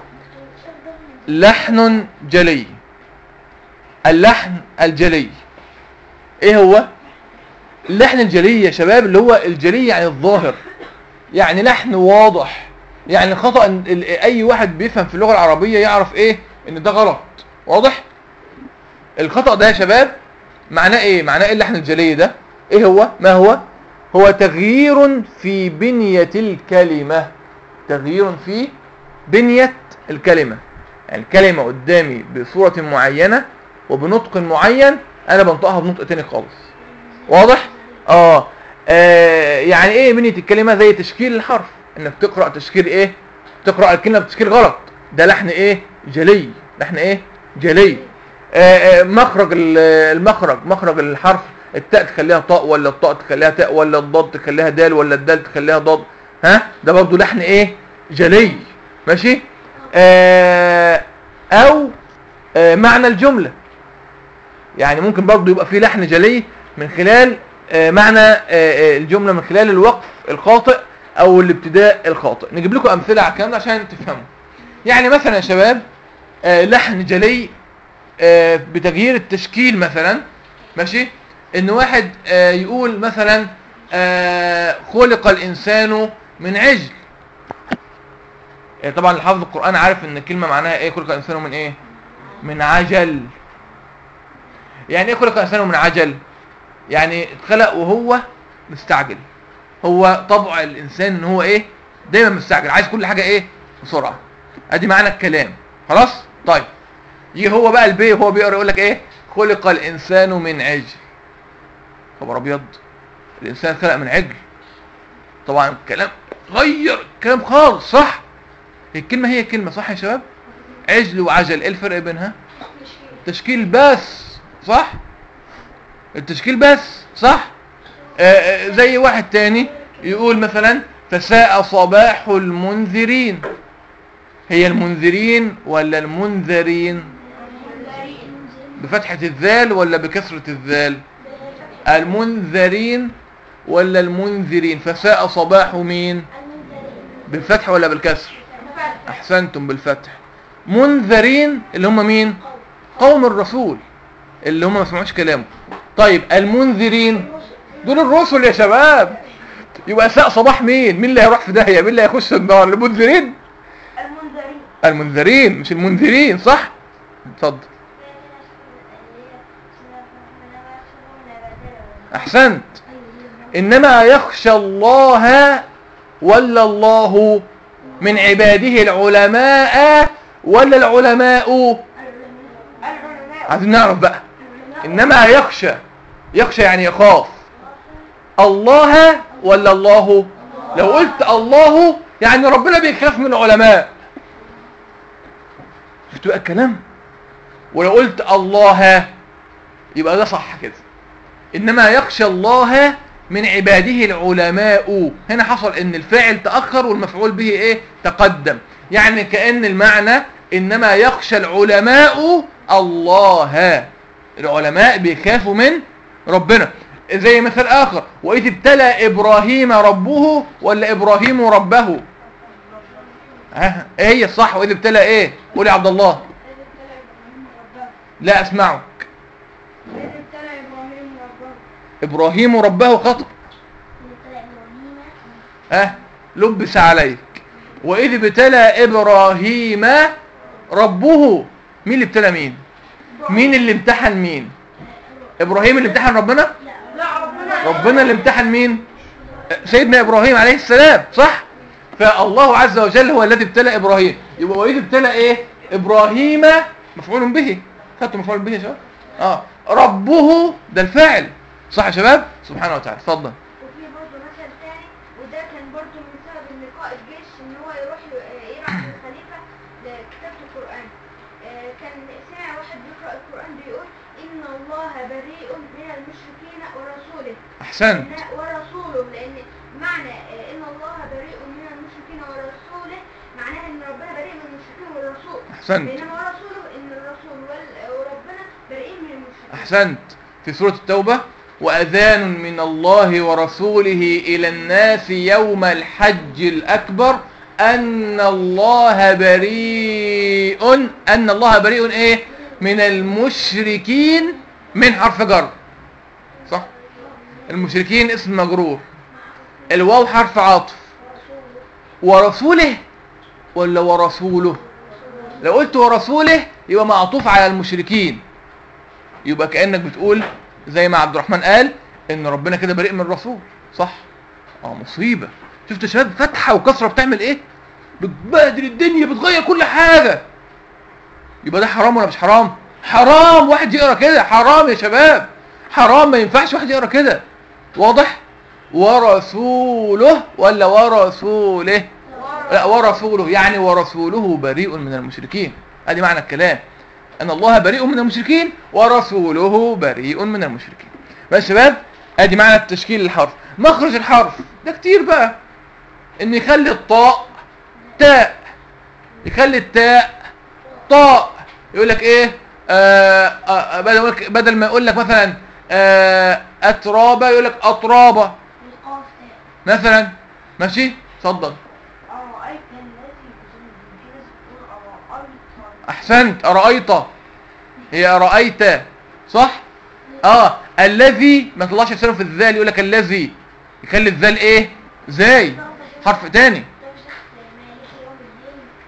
لحن جلي اللحن الجلي ايه هو اللحن الجلي يا شباب اللي هو الجلي يعني الظاهر يعني لحن واضح يعني خطأ إن ال- اي واحد بيفهم في اللغة العربية يعرف ايه ان ده غلط واضح الخطأ ده يا شباب معناه ايه معناه ايه اللحن الجلي ده ايه هو ما هو هو تغيير في بنية الكلمة تغيير في بنية الكلمة يعني الكلمة قدامي بصورة معينة وبنطق معين انا بنطقها بنطق تاني خالص واضح اه, آه يعني ايه بنية الكلمة زي تشكيل الحرف انك تقرأ تشكيل ايه تقرأ الكلمة بتشكيل غلط ده لحن ايه جلي لحن ايه جلي آه آه مخرج ال- المخرج مخرج الحرف التاء تخليها طاء ولا الطاء تخليها تاء ولا الضاد تخليها دال ولا الدال تخليها ضاد ها ده برضو لحن ايه جلي ماشي آه او آه معنى الجملة يعني ممكن برضو يبقى في لحن جلي من خلال آه معنى آه آه الجملة من خلال الوقف الخاطئ او الابتداء الخاطئ نجيب لكم امثلة على الكلام ده عشان تفهموا يعني مثلا يا شباب آه لحن جلي آه بتغيير التشكيل مثلا ماشي ان واحد آه يقول مثلا آه خلق الانسان من عجل آه، طبعا اللي حافظ القرآن عارف ان الكلمة معناها ايه خلق الانسان من ايه من عجل يعني ايه خلق الانسان من عجل يعني اتخلق وهو مستعجل هو طبع الانسان ان هو ايه دايما مستعجل عايز كل حاجة ايه بسرعة ادي معنى الكلام خلاص طيب يجي هو بقى البي وهو بيقرا يقول لك ايه خلق الانسان من عجل خبر ابيض الانسان خلق من عجل طبعا الكلام غير الكلام خالص صح الكلمة هي كلمة صح يا شباب عجل وعجل ايه الفرق بينها تشكيل بس صح التشكيل بس صح آه آه زي واحد تاني يقول مثلا فساء صباح المنذرين هي المنذرين ولا المنذرين بفتحة الذال ولا بكسرة الذال المنذرين ولا المنذرين فساء صباح مين بالفتح ولا بالكسر احسنتم بالفتح منذرين اللي هم مين قوم الرسول اللي هم ما سمعوش كلامه طيب المنذرين دول الرسل يا شباب يبقى ساء صباح مين مين اللي هيروح في داهيه مين اللي هيخش النار المنذرين المنذرين المنذرين مش المنذرين صح اتفضل احسنت انما يخشى الله ولا الله من عباده العلماء ولا العلماء العلماء عايزين نعرف بقى انما يخشى يخشى يعني يخاف الله ولا الله لو قلت الله يعني ربنا بيخاف من العلماء شفتوا بقى الكلام ولو قلت الله يبقى ده صح كده انما يخشى الله من عباده العلماء هنا حصل ان الفاعل تأخر والمفعول به ايه تقدم يعني كأن المعنى انما يخشى العلماء الله العلماء بيخافوا من ربنا زي مثال اخر واذ ابتلى ابراهيم ربه ولا ابراهيم ربه ها ايه هي الصح واذ ابتلى ايه قول يا عبد الله لا اسمعك ابتلى ابراهيم ربه ابراهيم ربه خطأ ها لبس عليك واذ ابتلى ابراهيم ربه مين اللي ابتلى مين مين اللي امتحن مين ابراهيم اللي امتحن ربنا لا ربنا ربنا اللي امتحن مين سيدنا ابراهيم عليه السلام صح فالله عز وجل هو الذي ابتلى ابراهيم يبقى واذ ابتلى ايه ابراهيم مفعول به خدتوا مفعول به يا شباب اه ربه ده الفاعل صح يا شباب سبحانه وتعالى اتفضل وفي برضه مثل تاني وده كان برضه من سبب ان قائد جيش ان هو يروح له آه، يبعت للخليفه لكتابه القران آه، كان سمع واحد بيقرا القران بيقول ان الله بريء من المشركين ورسوله احسنت إن- ورسوله لان معنى آه، ان الله بريء من المشركين ورسوله معناها ان ربنا بريء من المشركين والرسول احسنت بينما ورسوله ان الرسول وال- وربنا بريئين من المشركين احسنت في سورة التوبة واذان من الله ورسوله الى الناس يوم الحج الاكبر ان الله بريء ان الله بريء ايه من المشركين من حرف جر صح المشركين اسم مجرور الواو حرف عطف ورسوله ولا ورسوله لو قلت ورسوله يبقى معطوف على المشركين يبقى كأنك بتقول زي ما عبد الرحمن قال ان ربنا كده بريء من الرسول صح اه مصيبة شفت يا شباب فتحة وكسرة بتعمل ايه بتبهدل الدنيا بتغير كل حاجة يبقى ده حرام ولا مش حرام حرام واحد يقرا كده حرام يا شباب حرام ما ينفعش واحد يقرا كده واضح ورسوله ولا ورسوله لا ورسوله يعني ورسوله بريء من المشركين ادي معنى الكلام ان الله بريء من المشركين ورسوله بريء من المشركين بس يا شباب ادي معنى التشكيل الحرف مخرج الحرف ده كتير بقى ان يخلي الطاء تاء يخلي التاء طاء يقول لك ايه آه آه بدل بدل ما يقول لك مثلا آه اترابه يقول لك اطرابه القاف مثلا ماشي اتفضل أرأيت الذي في ناس بتقول أرأيت احسنت ارايت هي ارايت صح اه الذي ما طلعش لسانه في الذال يقول لك الذي يخلي الذال ايه زي حرف تاني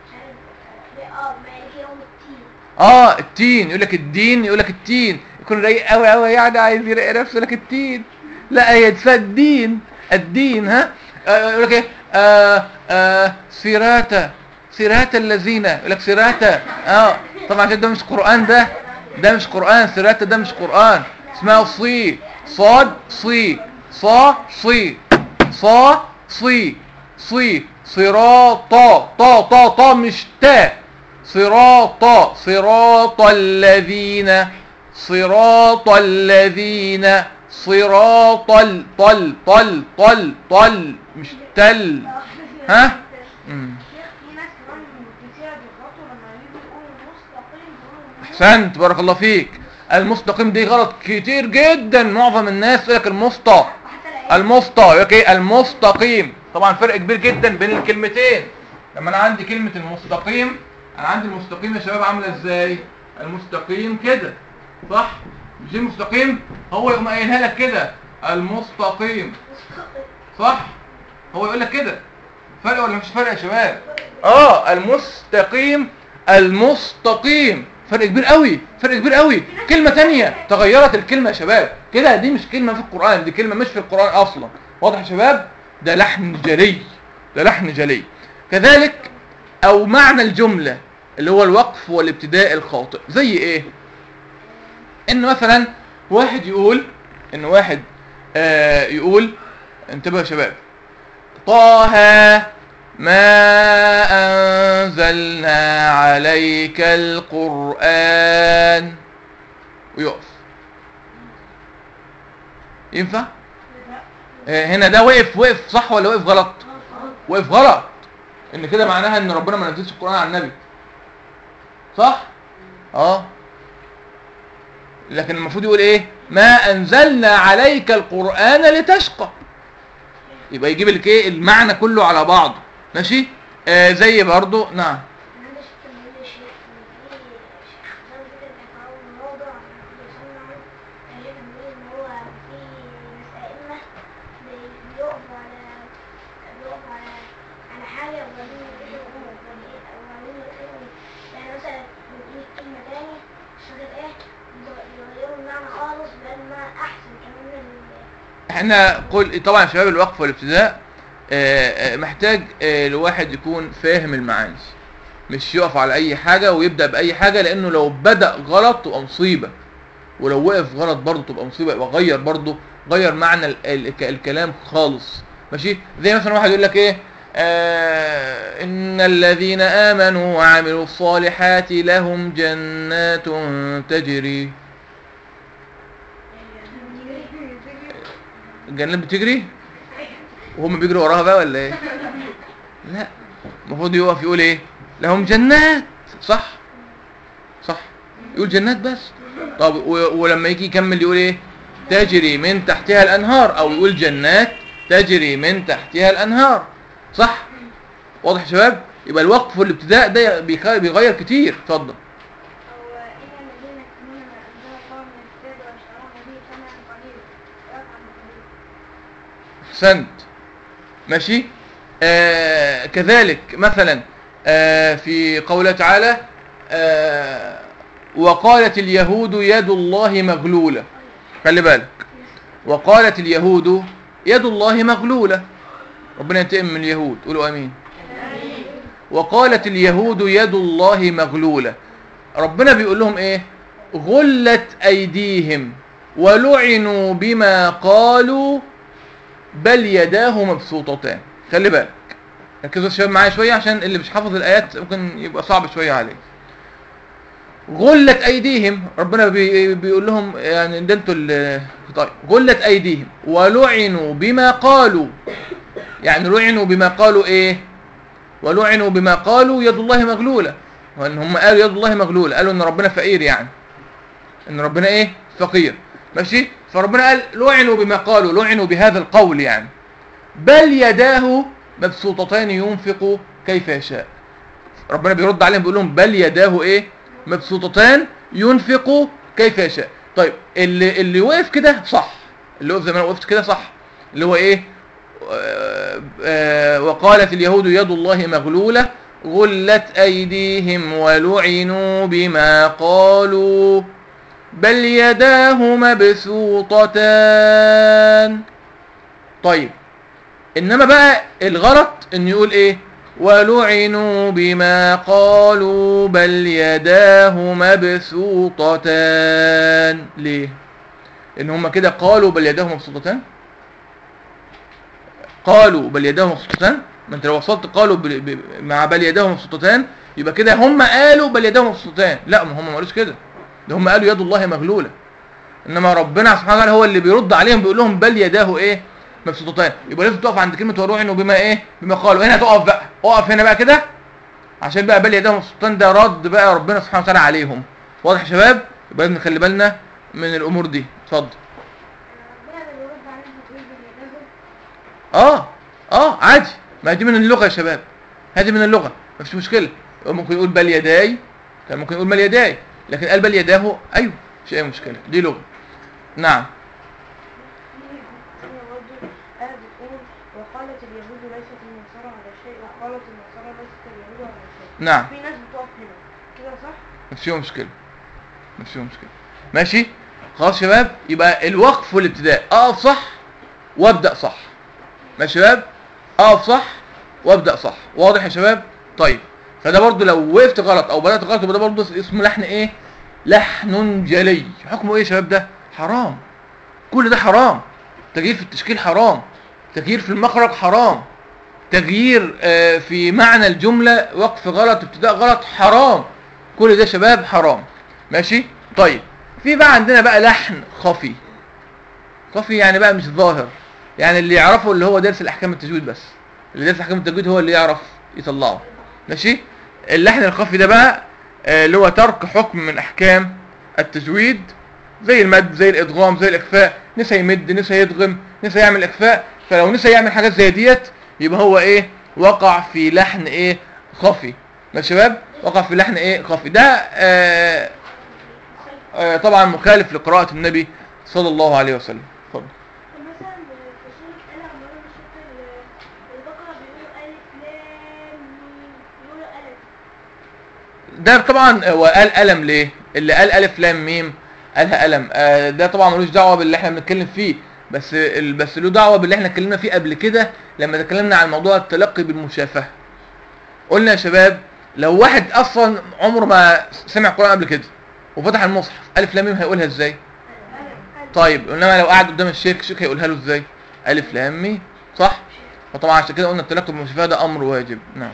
اه التين يقول لك الدين يقول لك التين يكون رايق قوي قوي يعني عايز يرقي نفسه يقول لك التين لا هي اسمها الدين الدين ها آه، يقول لك ايه آه آه صراط صراط الذين يقول لك صراط اه طبعا عشان ده مش قران ده ده مش قران صراط ده مش قران اسمها صي صاد صي صا صي صا صي صي صراط طا طا طا مش تا صراط صراط الذين صراط الذين صراط ال طل طل طل طل مش تل ها مم. شيخ في ناس كمان كتير بيغلطوا لما يجوا يقولوا مستقيم يقولوا احسنت بارك الله فيك المستقيم دي غلط كتير جدا معظم الناس يقول لك المسطى وحتى العيال المسطى يقول لك ايه المستقيم طبعا فرق كبير جدا بين الكلمتين لما انا عندي كلمة المستقيم انا عندي المستقيم يا شباب عامله ازاي المستقيم كده صح مش دي المستقيم هو يقوم قايلها لك كده المستقيم صح هو يقول لك كده فرق ولا مش فرق يا شباب اه المستقيم المستقيم فرق كبير قوي فرق كبير قوي كلمة تانية تغيرت الكلمة يا شباب كده دي مش كلمة في القرآن دي كلمة مش في القرآن اصلا واضح يا شباب ده لحن جلي ده لحن جلي كذلك او معنى الجملة اللي هو الوقف والابتداء الخاطئ زي ايه ان مثلا واحد يقول ان واحد آه يقول انتبهوا يا شباب طه ما أنزلنا عليك القرآن ويقف ينفع آه، هنا ده وقف وقف صح ولا وقف غلط وقف غلط ان كده معناها ان ربنا ما نزلش القرآن على النبي صح اه لكن المفروض يقول ايه ما انزلنا عليك القرآن لتشقى يبقى يجيب لك ايه المعنى كله على بعضه ماشي آه زي برضو نعم انا مش كمل شيء في زي كده كان اول موضوع بيسمعوا تقريبا بيقول ان هو في ناس ائمه بي- بيقفوا على بيقفوا على على حاجه وبعدين يقولوا وبعدين يقولوا يعني مثلا بيقول كلمه تاني الشغل ايه يغيروا المعنى خالص بقى المعنى احسن كمان من ال- احنا قل طبعا يا شباب الوقف والابتداء آه، آه، محتاج آه، الواحد يكون فاهم المعاني مش يقف على اي حاجة ويبدأ بأي حاجة لانه لو بدأ غلط تبقى مصيبة ولو وقف غلط برضه تبقى مصيبة يبقى غير برضه غير معنى ال ال الكلام خالص ماشي زي مثلا واحد يقول لك ايه آه ان الذين امنوا وعملوا الصالحات لهم جنات تجري الجنات بتجري وهم بيجروا وراها بقى ولا ايه لا المفروض يقف يقول ايه لهم جنات صح صح يقول جنات بس طب و- ولما يجي يكمل يقول ايه تجري من تحتها الانهار او يقول جنات تجري من تحتها الانهار صح واضح يا شباب يبقى الوقف والابتداء ده بيخ- بيغير كتير اتفضل أو إن الذين يكتمون ما أنزل الله من الكتاب ويشترون به ثمنا قليلا ويفعل قليلا احسنت ماشي آه كذلك مثلا آه في قوله تعالى آه وقالت اليهود يد الله مغلولة خلي بالك وقالت اليهود يد الله مغلولة ربنا ينتقم من اليهود قولوا امين وقالت اليهود يد الله مغلولة ربنا بيقول لهم ايه غلت ايديهم ولعنوا بما قالوا بل يداه مبسوطتان خلي بالك ركزوا يا شباب معايا شويه عشان اللي مش حافظ الايات ممكن يبقى صعب شويه عليه غلت ايديهم ربنا بي بيقول لهم يعني ده انتوا ال- طيب غلت ايديهم ولعنوا بما قالوا يعني لعنوا بما قالوا ايه ولعنوا بما قالوا يد الله مغلوله وان هم قالوا يد الله مغلوله قالوا ان ربنا فقير يعني ان ربنا ايه فقير ماشي فربنا قال لعنوا بما قالوا لعنوا بهذا القول يعني بل يداه مبسوطتان ينفق كيف يشاء ربنا بيرد عليهم بيقول لهم بل يداه ايه مبسوطتان ينفق كيف يشاء طيب اللي اللي وقف كده صح اللي وقف زي ما انا وقفت كده صح اللي هو ايه آه، آه، وقالت اليهود يد الله مغلولة غلت أيديهم ولعنوا بما قالوا بل يداه مبسوطتان طيب إنما بقى الغلط إنه يقول إيه ولعنوا بما قالوا بل يداه مبسوطتان ليه ان هم كده قالوا بل يداه مبسوطتان قالوا بل يداه مبسوطتان ما انت لو وصلت قالوا بل ب... مع بل يداه مبسوطتان يبقى كده هم قالوا بل يداه مبسوطتان لا ما هم ما قالوش كده ده هم قالوا يد الله مغلوله انما ربنا سبحانه وتعالى هو اللي بيرد عليهم بيقول لهم بل يداه ايه مبسوطتان يبقى لازم تقف عند كلمه ولعنوا بما ايه بما قالوا هنا تقف بقى اقف هنا بقى كده عشان بقى بل يداه مبسوطتان ده رد بقى ربنا سبحانه وتعالى عليهم واضح يا شباب يبقى لازم نخلي بالنا من الامور دي اتفضل ربنا اللي بيرد عليهم بتقول باليدهم اه اه عادي ما دي من اللغه يا شباب هذه من اللغه مفيش مشكله ممكن يقول بل يداي كان ممكن يقول بل يداي لكن قال بل يداه ايوه مش اي مشكله دي لغه نعم هي برضه آية بتقول وقالت اليهود ليست النصارى على شيء وقالت النصارى ليست اليهود على شيء نعم في ناس بتقف هنا كده صح؟ مش فيها مشكله مش فيها مشكله ماشي خلاص يا شباب يبقى الوقف والابتداء اقف صح وابدا صح ماشي يا شباب اقف صح وابدا صح واضح يا شباب طيب فده برضو لو وقفت غلط او بدات غلط يبقى ده برضو اسمه لحن ايه لحن جلي حكمه ايه يا شباب ده حرام كل ده حرام تغيير في التشكيل حرام تغيير في المخرج حرام تغيير آه، في معنى الجملة وقف غلط ابتداء غلط حرام كل ده شباب حرام ماشي طيب في بقى عندنا بقى لحن خفي خفي يعني بقى مش ظاهر يعني اللي يعرفه اللي هو دارس الاحكام التجويد بس اللي دارس احكام التجويد هو اللي يعرف يطلعه ماشي اللحن الخفي ده بقى آه، اللي هو ترك حكم من احكام التجويد زي المد زي الادغام زي الاخفاء نسى يمد نسى يدغم نسى يعمل اخفاء فلو نسى يعمل حاجات زي ديت يبقى هو ايه وقع في لحن ايه خفي يا شباب وقع في لحن ايه خفي ده آه آه طبعا مخالف لقراءة النبي صلى الله عليه وسلم اتفضل مثلا في سورة آل عمران سورة ال- البقرة بيقولوا ألف لام ميم بيقولوا ألف ده طبعا هو قال ألم ليه اللي قال ألف لام ميم قالها ألم آه ده طبعا ملوش دعوة باللي احنا بنتكلم فيه بس ال- بس له دعوة باللي احنا اتكلمنا فيه قبل كده لما اتكلمنا عن موضوع التلقي بالمشافهة قلنا يا شباب لو واحد اصلا عمره ما سمع قرآن قبل كده وفتح المصحف ألف لام ميم هيقولها ازاي طيب انما لو قعد قدام الشيخ الشيخ هيقولها له ازاي ألف لام ميم صح فطبعا عشان كده قلنا التلقي بالمشافهة ده امر واجب نعم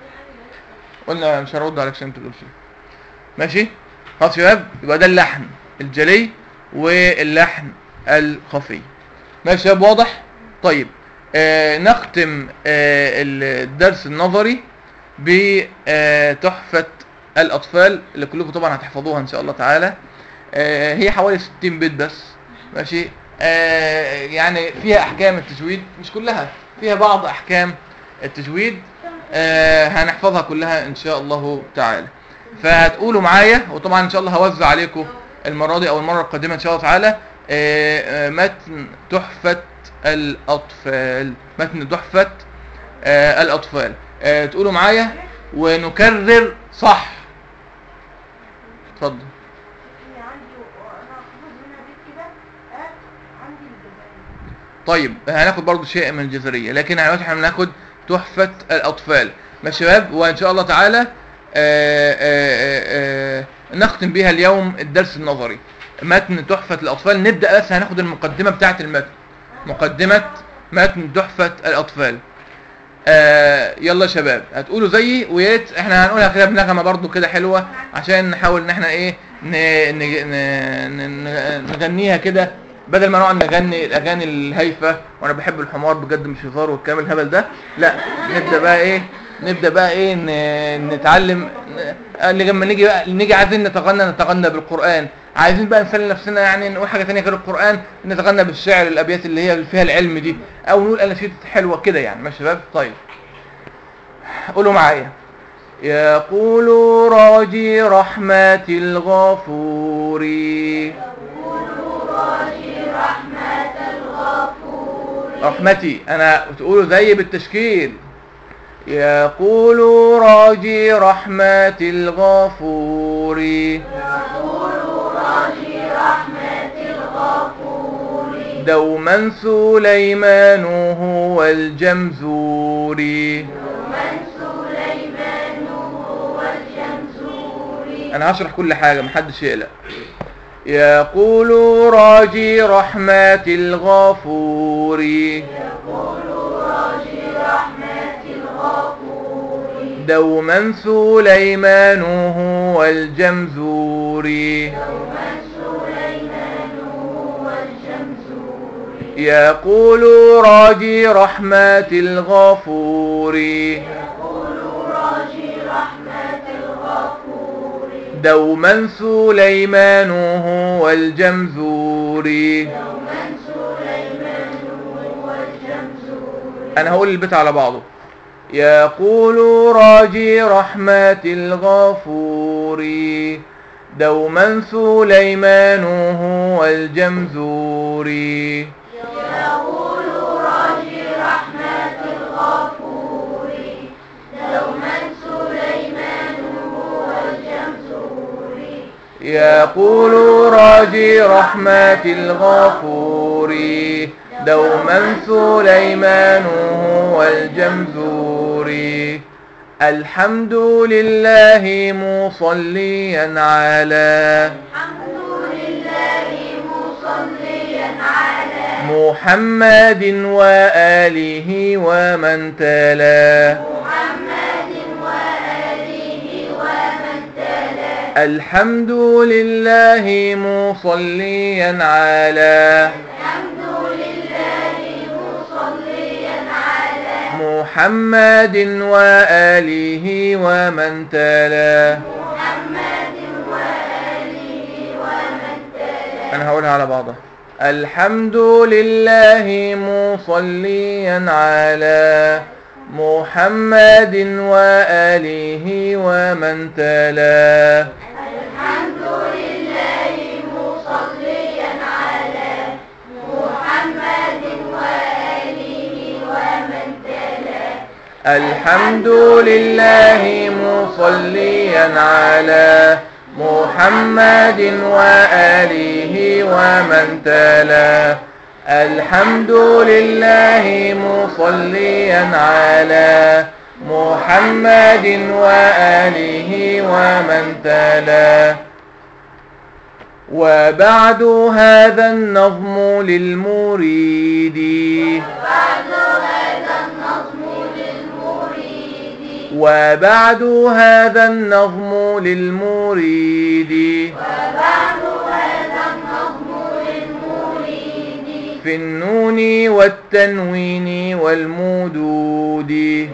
قلنا مش هرد عليك عشان انت تقول شيء ماشي خلاص يا شباب يبقى ده اللحن الجلي واللحن الخفي ماشي يا شباب واضح طيب آه نختم آه الدرس النظري بتحفة الأطفال اللي كلكم طبعا هتحفظوها إن شاء الله تعالى آه هي حوالي 60 بيت بس ماشي آه يعني فيها أحكام التجويد مش كلها فيها بعض أحكام التجويد آه هنحفظها كلها إن شاء الله تعالى فهتقولوا معايا وطبعا إن شاء الله هوزع عليكم المرة دي أو المرة القادمة إن شاء الله تعالى آه آه متن تحفة الأطفال متن تحفة آه الأطفال آه تقولوا معايا ونكرر صح اتفضل هي عندي وأنا حافظ منها بيت كده آه عندي الجزائر طيب هناخد برضو شيء من الجزرية لكن دلوقتي احنا بناخد تحفة الأطفال ماشي يا شباب وإن شاء الله تعالى آآ آآ آآ نختم بها اليوم الدرس النظري متن تحفة الأطفال نبدأ بس هناخد المقدمة بتاعة المتن مقدمة متن تحفة الأطفال آه يلا يا شباب هتقولوا زيي ويا ريت احنا هنقولها كده بنغمه برضو كده حلوه عشان نحاول ان احنا ايه ن... ن... ن... ن... نغنيها كده بدل ما نقعد نغني الاغاني الهايفه وانا بحب الحمار بجد مش هزار والكلام الهبل ده لا نبدا بقى ايه نبدا بقى ايه ن... نتعلم ن... لما نيجي بقى نيجي عايزين نتغنى نتغنى بالقران عايزين بقى نسلي نفسنا يعني نقول حاجه ثانيه غير القران نتغنى بالشعر الابيات اللي هي فيها العلم دي او نقول اناشيد حلوه كده يعني ماشي يا شباب طيب قولوا معايا يقول راجي رحمة الغفور رحمتي انا تقولوا زي بالتشكيل يقول راجي رحمة الغفور دوما سليمان هو الجمزور انا هشرح كل حاجة محدش يقلق يقول راجي رحمة الغفور دوما سليمان هو الجمزور يقول راجي رحمة الغفور دوما سليمان هو الجمزور انا هقول البيت على بعضه يقول راجي رحمة الغفور دوما سليمان هو الجمزور يقول راجي رحمة الغفور دوما سليمان هو الجمزور الحمد لله مصليا على محمد وآله ومن تلا الحمد لله مصليا على محمد وآله ومن تلا أنا هقولها على بعضها الحمد لله مصليا على محمد وآله ومن تلا الحمد لله مصليا على محمد وآله ومن تلا الحمد لله مصليا على محمد وآله ومن تلا وبعد هذا النظم للمريد وبعد هذا النظم للمريد في النون والتنوين والمدود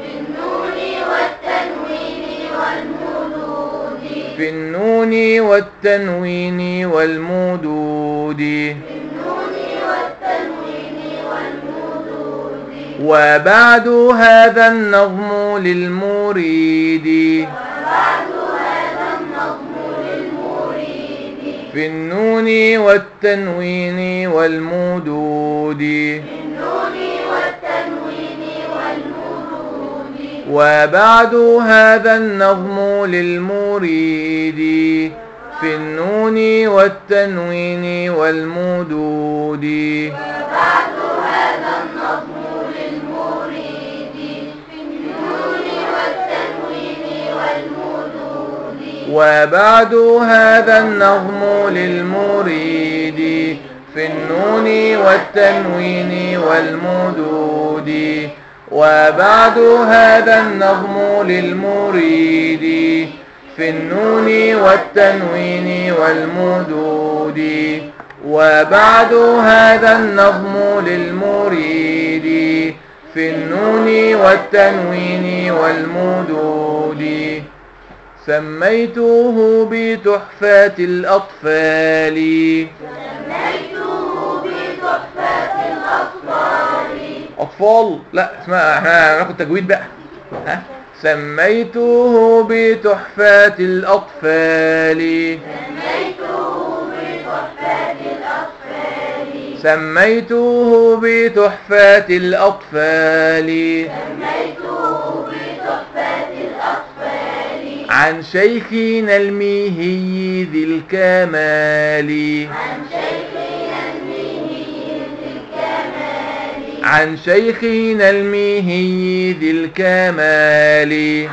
في النون والتنوين والمدود وبعد هذا النظم للمريد في النون والتنوين والمدود وبعد هذا النظم للمريد في النون والتنوين والمدود وبعد هذا النظم للمريد في النون والتنوين والمدود وبعد هذا النظم للمريد في النون والتنوين والمدود وبعد هذا النظم للمريد في النون والتنوين والمدود سميته بتحفة الأطفال أطفال لا اسمها احنا هناخد تجويد بقى ها سميته بتحفة الأطفال سميته بتحفة الأطفال عن شيخنا الميهي ذي الكمال عن شيخنا الميهي ذي الكمال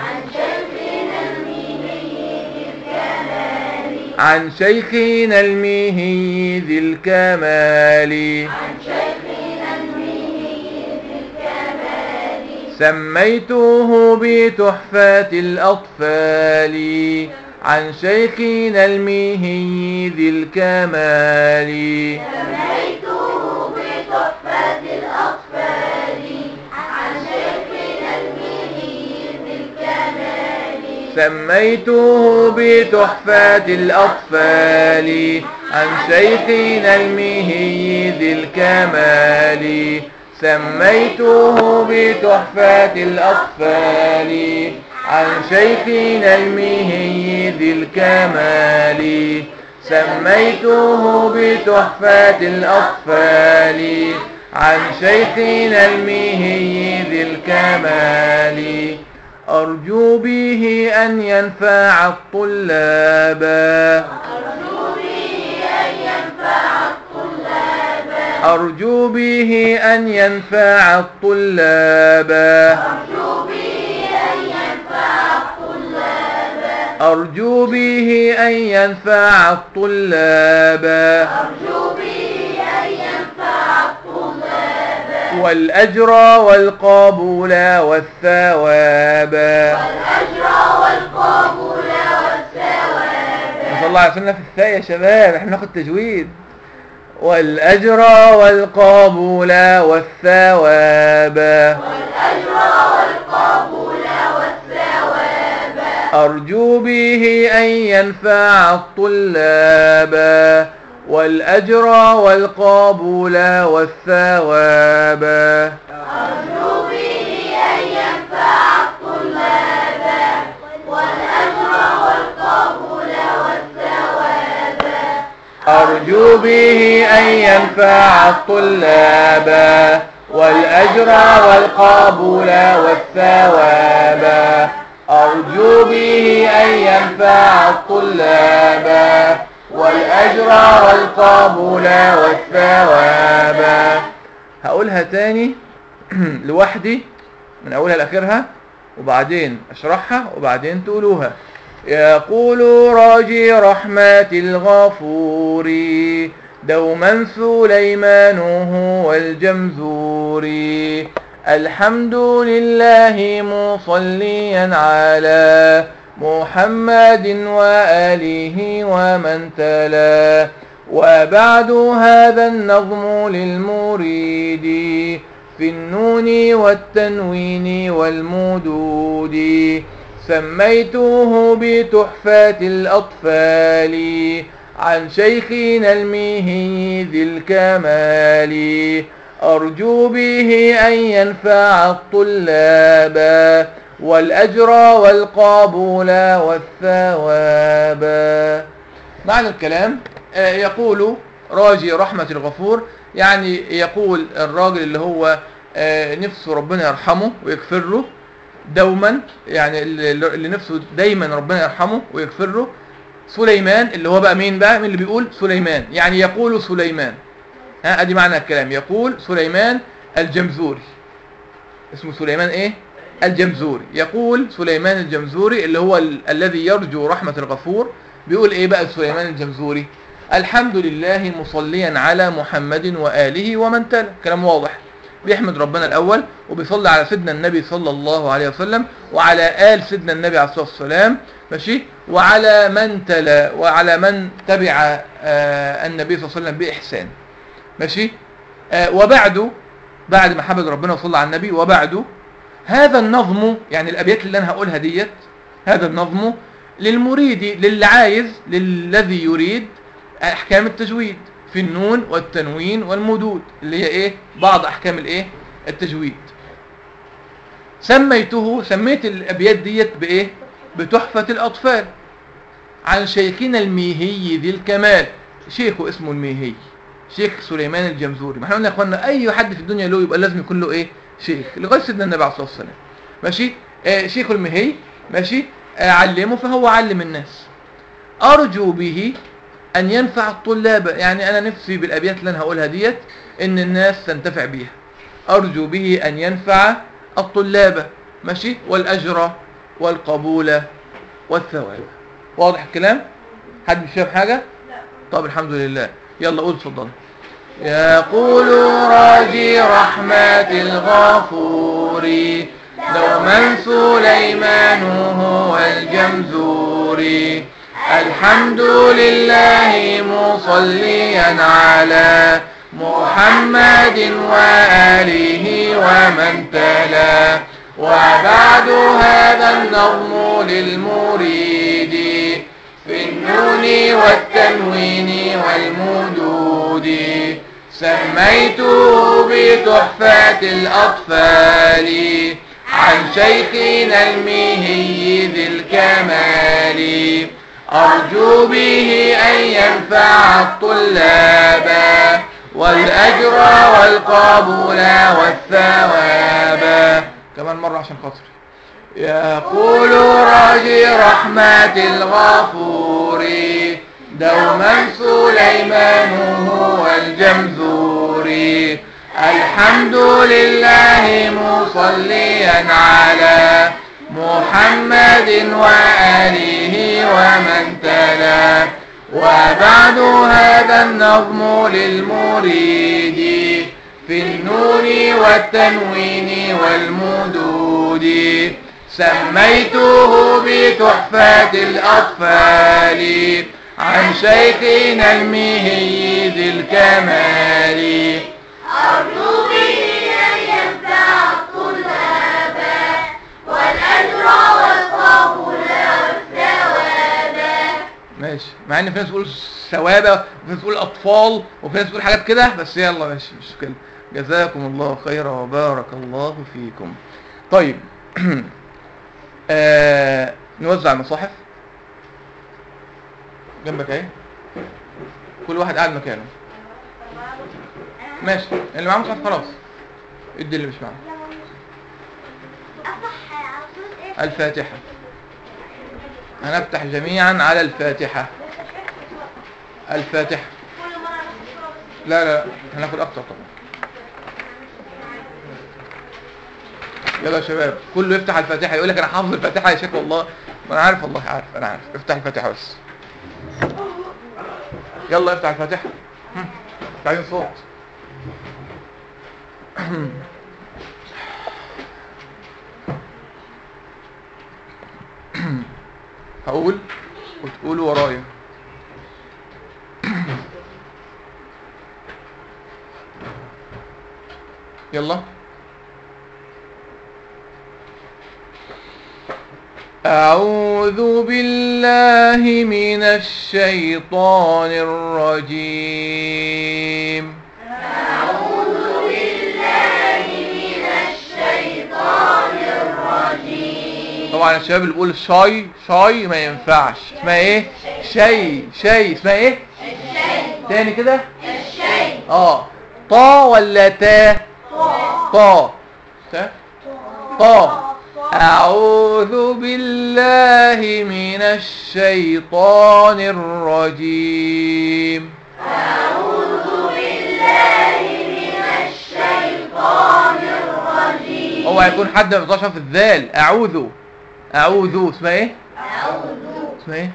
عن شيخنا الميهي ذي الكمال سميته بتحفة الأطفال عن شيخنا الميهي ذي الكمال سميته بتحفة الأطفال عن شيخنا الميهي ذي الكمال سميته بتحفة الأطفال عن شيخنا الميهي ذي الكمال سميته بتحفة الأطفال عن شيخنا الميهي ذي الكمال أرجو به أن ينفع الطلاب أرجو به أن ينفع الطلاب أرجو به أن ينفع الطلاب والأجر والقبول والثواب صلى الله عليه وسلم في الثاء يا شباب احنا ناخد تجويد والأجر والقبول والثواب أرجو به أن ينفع الطلاب والأجر والقبول والثواب أرجو به أن ينفع الطلاب والأجر والقبول والثواب أرجو به أن ينفع الطلاب والأجر والقبول والثواب هقولها تاني لوحدي من أولها لآخرها وبعدين أشرحها وبعدين تقولوها يقول راجي رحمة الغفور دوما سليمان هو الجمزور الحمد لله مصليا على محمد وآله ومن تلا وبعد هذا النظم للمريد في النون والتنوين والمدود سميته بتحفة الأطفال عن شيخنا الميهي ذي الكمال أرجو به أن ينفع الطلاب والأجر والقبول والثواب معنى الكلام آه، يقول راجي رحمة الغفور يعني يقول الراجل اللي هو آه، نفسه ربنا يرحمه ويغفر له دوما يعني اللي اللي نفسه دايما ربنا يرحمه ويغفر له سليمان اللي هو بقى مين بقى مين اللي بيقول سليمان يعني يقول سليمان ها ادي معنى الكلام يقول سليمان الجمزوري اسمه سليمان ايه الجمزوري يقول سليمان الجمزوري اللي هو ال- الذي يرجو رحمة الغفور بيقول ايه بقى سليمان الجمزوري الحمد لله مصليا على محمد وآله ومن تلا كلام واضح بيحمد ربنا الأول وبيصلي على سيدنا النبي صلى الله عليه وسلم وعلى آل سيدنا النبي عليه الصلاة والسلام ماشي وعلى من تلا وعلى من تبع آه النبي صلى الله عليه وسلم بإحسان ماشي آه وبعده بعد ما حمد ربنا وصلى على النبي وبعده هذا النظم يعني الأبيات اللي أنا هقولها ديت هذا النظم للمريد للي عايز للذي يريد أحكام التجويد في النون والتنوين والمدود اللي هي إيه بعض أحكام الإيه التجويد سميته سميت الأبيات ديت بإيه بتحفة الأطفال عن شيخنا الميهي ذي الكمال شيخه اسمه الميهي شيخ سليمان الجمزوري ما احنا قلنا يا اخوانا اي حد في الدنيا له يبقى لازم يكون له ايه شيخ لغايه سيدنا النبي عليه الصلاه والسلام ماشي آه شيخ المهي ماشي اعلمه فهو علم الناس ارجو به ان ينفع الطلاب يعني انا نفسي بالابيات اللي انا هقولها ديت ان الناس تنتفع بيها ارجو به ان ينفع الطلاب ماشي والاجر والقبول والثواب واضح الكلام حد مش فاهم حاجه طب الحمد لله يلا قول اتفضل يقول راجي رحمة الغفور دوما سليمان هو الجمزور الحمد لله مصليا على محمد وآله ومن تلا وبعد هذا النظم للمريد في النون والتنوين والمدود سميته بتحفة الأطفال عن شيخنا المهي ذي الكمال أرجو به أن ينفع الطلاب والأجر والقبول والثواب كمان مرة عشان خاطري يقول راجي رحمة الغفور دوما سليمان هو الجمزور الحمد لله مصليا على محمد وآله ومن تلا وبعد هذا النظم للمريد في النون والتنوين والمدود سميته بتحفة الأطفال عن شيخنا المهي ذي الكمال أرجو به أن ينفع الطلاب والأجر والقبول والثواب ماشي مع ان في ناس تقول ثوابه وفي ناس تقول اطفال وفي ناس تقول حاجات كده بس يلا ماشي مش مشكله جزاكم الله خيرا وبارك الله فيكم طيب آه نوزع المصاحف جنبك اهي كل واحد قاعد مكانه ماشي اللي معاه مصحف خلاص ادي اللي مش معاه أفتح على طول إيه؟ الفاتحه هنفتح جميعا على الفاتحه الفاتحه كل مرة نفس الصورة بس. لا لا هناخد اكتر طبعا يلا يا شباب كله يفتح الفاتحه يقول لك انا حافظ الفاتحه يا شيخ والله ما انا عارف والله عارف انا عارف افتح الفاتحه بس يلا افتح الفاتحه هم، مش عايزين صوت هقول وتقولوا ورايا يلا أعوذ بالله من الشيطان الرجيم طبعا الشباب اللي بيقول شاي شاي ما ينفعش اسمها ايه شاي شاي اسمها ايه تاني كده اه طا ولا تا طا تا طا أعوذ بالله من الشيطان الرجيم هو هيكون حد ما بيطلعش في الذال أعوذ أعوذ اسمها ايه؟ اسمها ايه؟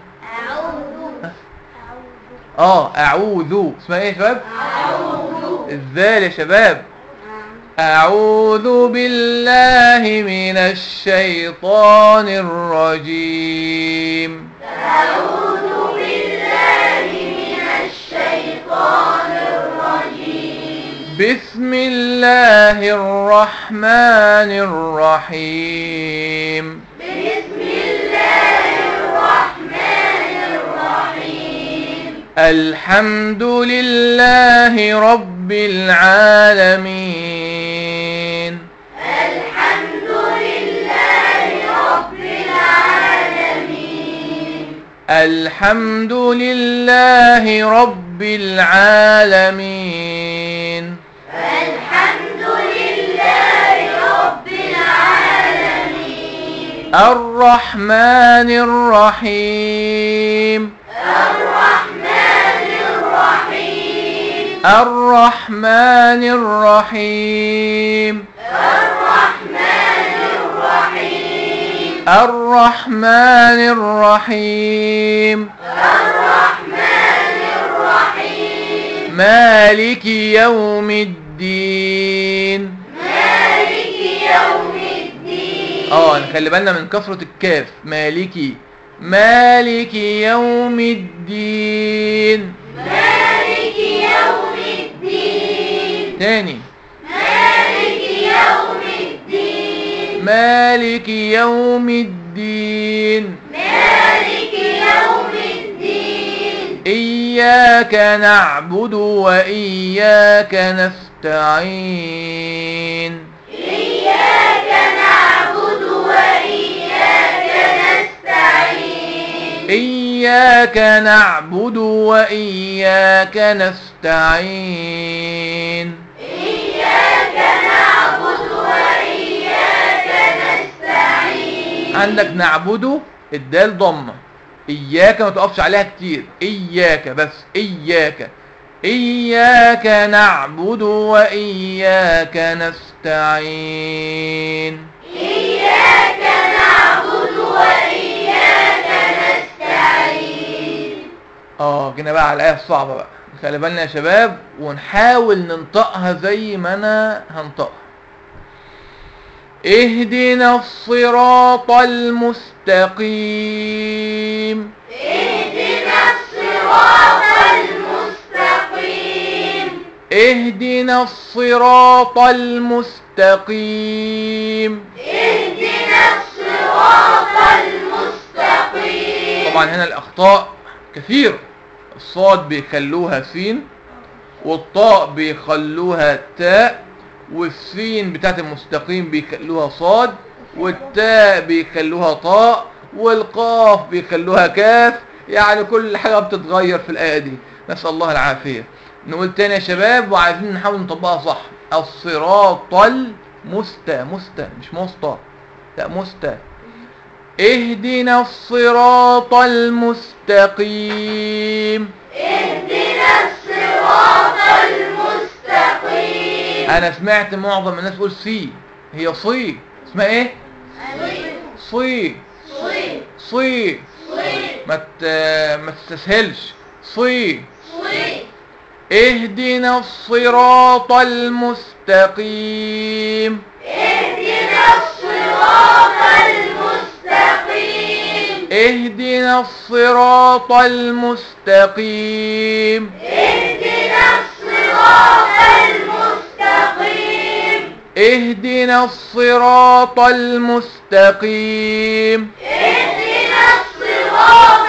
اه أعوذ اسمها ايه يا شباب؟ الذال يا شباب أعوذ بالله من الشيطان الرجيم بسم الله الرحمن الرحيم الحمد لله رب العالمين الحمد لله رب العالمين الرحمن الرحيم الرحمن الرحيم الرحمن الرحيم الرحمن الرحيم الرحمن الرحيم الرحمن الرحيم مالك يوم الدين مالك يوم الدين اه نخلي بالنا من كثرة الكاف مالكي مالك يوم الدين مالك يوم الدين تاني مالك يوم الدين مالك يوم الدين مالك يوم الدين إياك نعبد وإياك نستعين إياك نعبد وإياك نستعين إياك نعبد وإياك نستعين إياك نعبد وإياك نستعين عندك نعبده الدال ضمه اياك ما تقفش عليها كتير اياك بس اياك اياك نعبد واياك نستعين إياك نعبد وإياك نستعين اه جينا بقى على الايه الصعبه بقى خلي بالنا يا شباب ونحاول ننطقها زي ما انا هنطقها اهدنا الصراط المستقيم اهدنا الصراط المستقيم اهدنا الصراط المستقيم اهدنا الصراط المستقيم طبعا هنا الاخطاء كثيرة الصاد بيخلوها سين والطاء بيخلوها تاء والسين بتاعت المستقيم بيخلوها صاد والتاء بيخلوها طاء والقاف بيخلوها كاف يعني كل حاجة بتتغير في الآية دي نسأل الله العافية نقول تاني يا شباب وعايزين نحاول نطبقها صح الصراط المست مست مش مسطى لا مست اهدنا الصراط المستقيم اهدنا الصراط المستقيم انا سمعت معظم الناس تقول سي هي صي اسمها ايه صي صي صي صي ما ت... ما تستسهلش صي صي اهدنا الصراط المستقيم اهدنا الصراط المستقيم اهدنا الصراط المستقيم اهدنا الصراط المستقيم اهدنا الصراط المستقيم اهدنا الصراط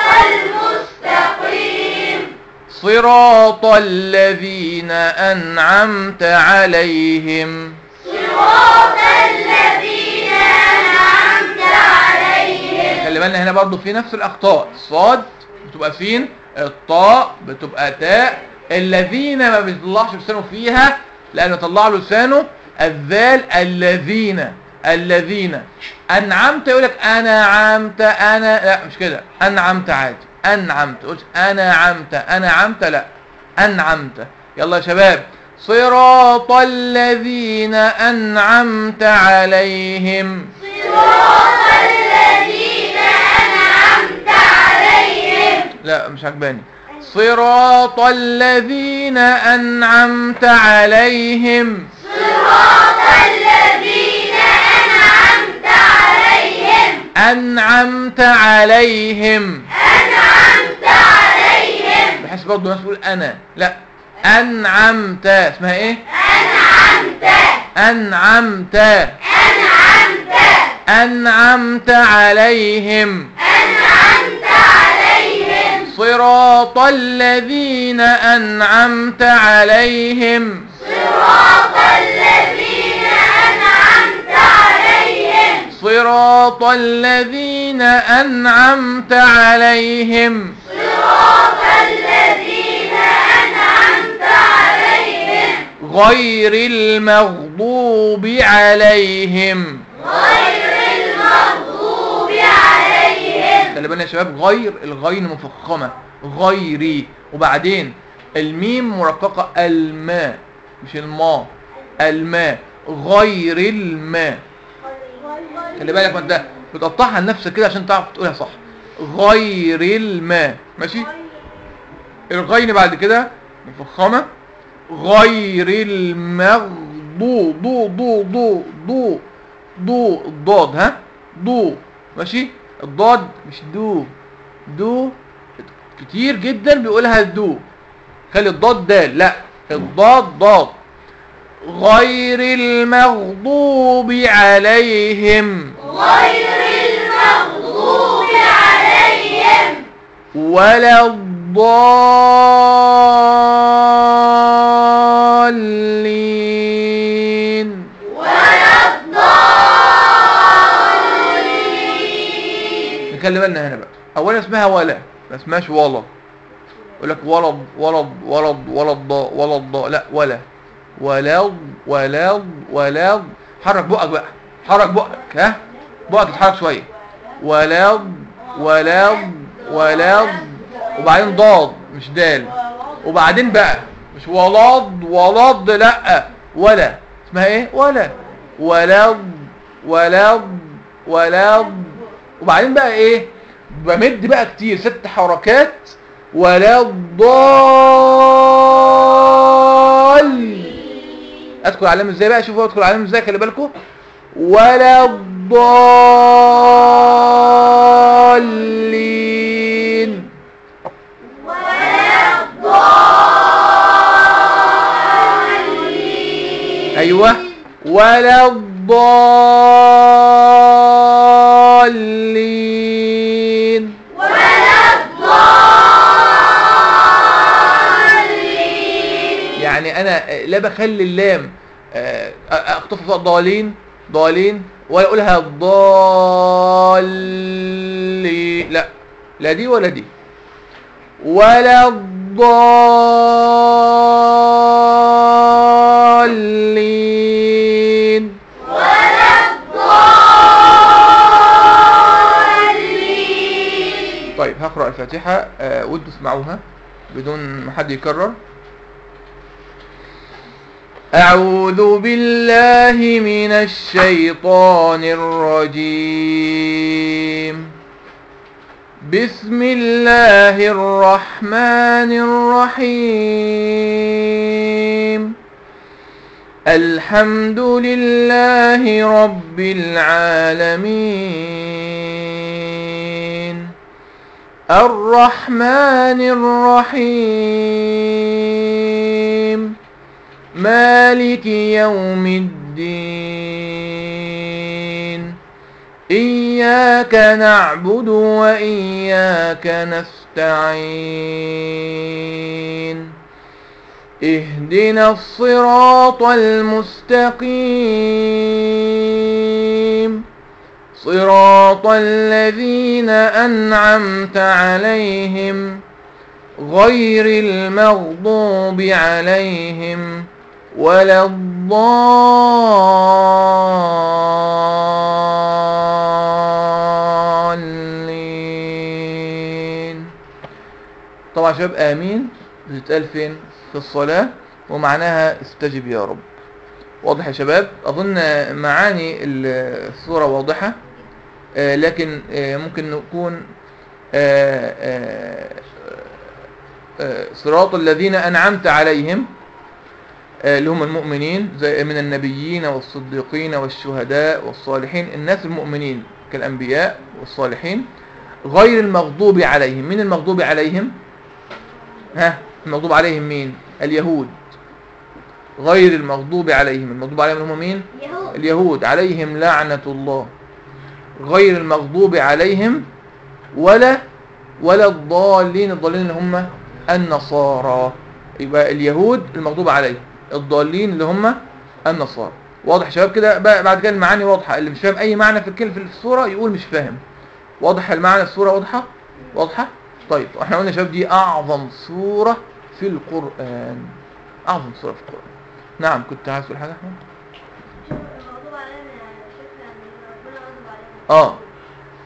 المستقيم صراط الذين أنعمت عليهم صراط الذين أنعمت عليهم خلي بالنا هنا برضو في نفس الأخطاء الصاد بتبقى سين الطاء بتبقى تاء الذين ما بيطلعش لسانه فيها لأنه طلع له لسانه الذال الذين الذين أنعمت يقول لك أنعمت أنا لا مش كده أنعمت عادي أنعمت قلت أنعمت أنعمت لا أنعمت يلا يا شباب صراط الذين أنعمت عليهم صراط الذين أنعمت عليهم لا مش عجباني صراط الذين أنعمت عليهم صراط الذين أنعمت عليهم أنعمت عليهم أنعمت عليهم بحيث برضه الناس تقول أنا لا أنعمت اسمها إيه أنعمت أنعمت أنعمت أنعمت عليهم أنعمت عليهم صراط الذين أنعمت عليهم صراط الذين أنعمت عليهم صراط الذين أنعمت عليهم صراط الذين أنعمت عليهم غير المغضوب عليهم غير المغضوب خلي بالنا يا شباب غير الغين مفخمة غيري وبعدين الميم مرققة الماء مش الماء الماء غير الماء خلي بالك ما انت بتقطعها لنفسك كده عشان تعرف تقولها صح غير الماء ماشي الغين بعد كده مفخمة غير المغضوب ضو ضو ضو ضو ضو الضاد ها ضو ماشي الضاد مش دو دو كتير جدا بيقولها دو خلي الضاد دال لا الضاد ضاد غير المغضوب عليهم غير المغضوب عليهم ولا الضالين ولا الضالين نخلي بالنا هنا بقى اولا اسمها ولا ما اسمهاش ولا يقول لك ولد ولد ولد ولد ضاء ولد ضاء لا ولا ولد ولد ولد حرك بقك بقى حرك بقك ها بقك يتحرك شويه ولد ولد ولد وبعدين ضاد مش دال وبعدين بقى مش ولد ولد لا ولا اسمها ايه ولا ولد ولد ولد وبعدين بقى ايه بمد بقى كتير ست حركات ولا الضال ادخل عليهم ازاي بقى شوفوا ادخل عليهم ازاي خلي بالكم ولا الضالين ولا الضالين ايوه ولا الضالين ولا الضالين يعني انا لا بخلي اللام آه، اقطف فيها ضالين ضالين ولا اقولها ضالي لا لا دي ولا دي ولا الضالين ولا الضالين طيب هقرأ الفاتحة آه، ودوا اسمعوها بدون ما حد يكرر أعوذ بالله من الشيطان الرجيم بسم الله الرحمن الرحيم الحمد لله رب العالمين الرحمن الرحيم مالك يوم الدين إياك نعبد وإياك نستعين اهدنا الصراط المستقيم صراط الذين أنعمت عليهم غير المغضوب عليهم ولا الضالين طبعا شباب آمين بتتقال فين في الصلاة ومعناها استجب يا رب واضح يا شباب أظن معاني الصورة واضحة آه، لكن آه، ممكن نكون آه، آه، آه، صراط الذين أنعمت عليهم آه، اللي هم المؤمنين زي من النبيين والصديقين والشهداء والصالحين الناس المؤمنين كالأنبياء والصالحين غير المغضوب عليهم مين المغضوب عليهم ها المغضوب عليهم مين اليهود غير المغضوب عليهم المغضوب عليهم هم مين يهود اليهود عليهم لعنة الله غير المغضوب عليهم ولا ولا الضالين الضالين اللي هم النصارى يبقى اليهود المغضوب عليهم الضالين اللي هم النصارى واضح يا شباب كده بقى بعد كده المعاني واضحة اللي مش فاهم اي معنى في الكلمة في الصورة يقول مش فاهم واضح المعنى الصورة واضحة واضحة طيب احنا قلنا يا شباب دي اعظم سورة في القرآن اعظم سورة في القرآن نعم كنت عايز تقول حاجة احمد المغضوب عليهم يعني فكرة ان ربنا غضب عليهم اه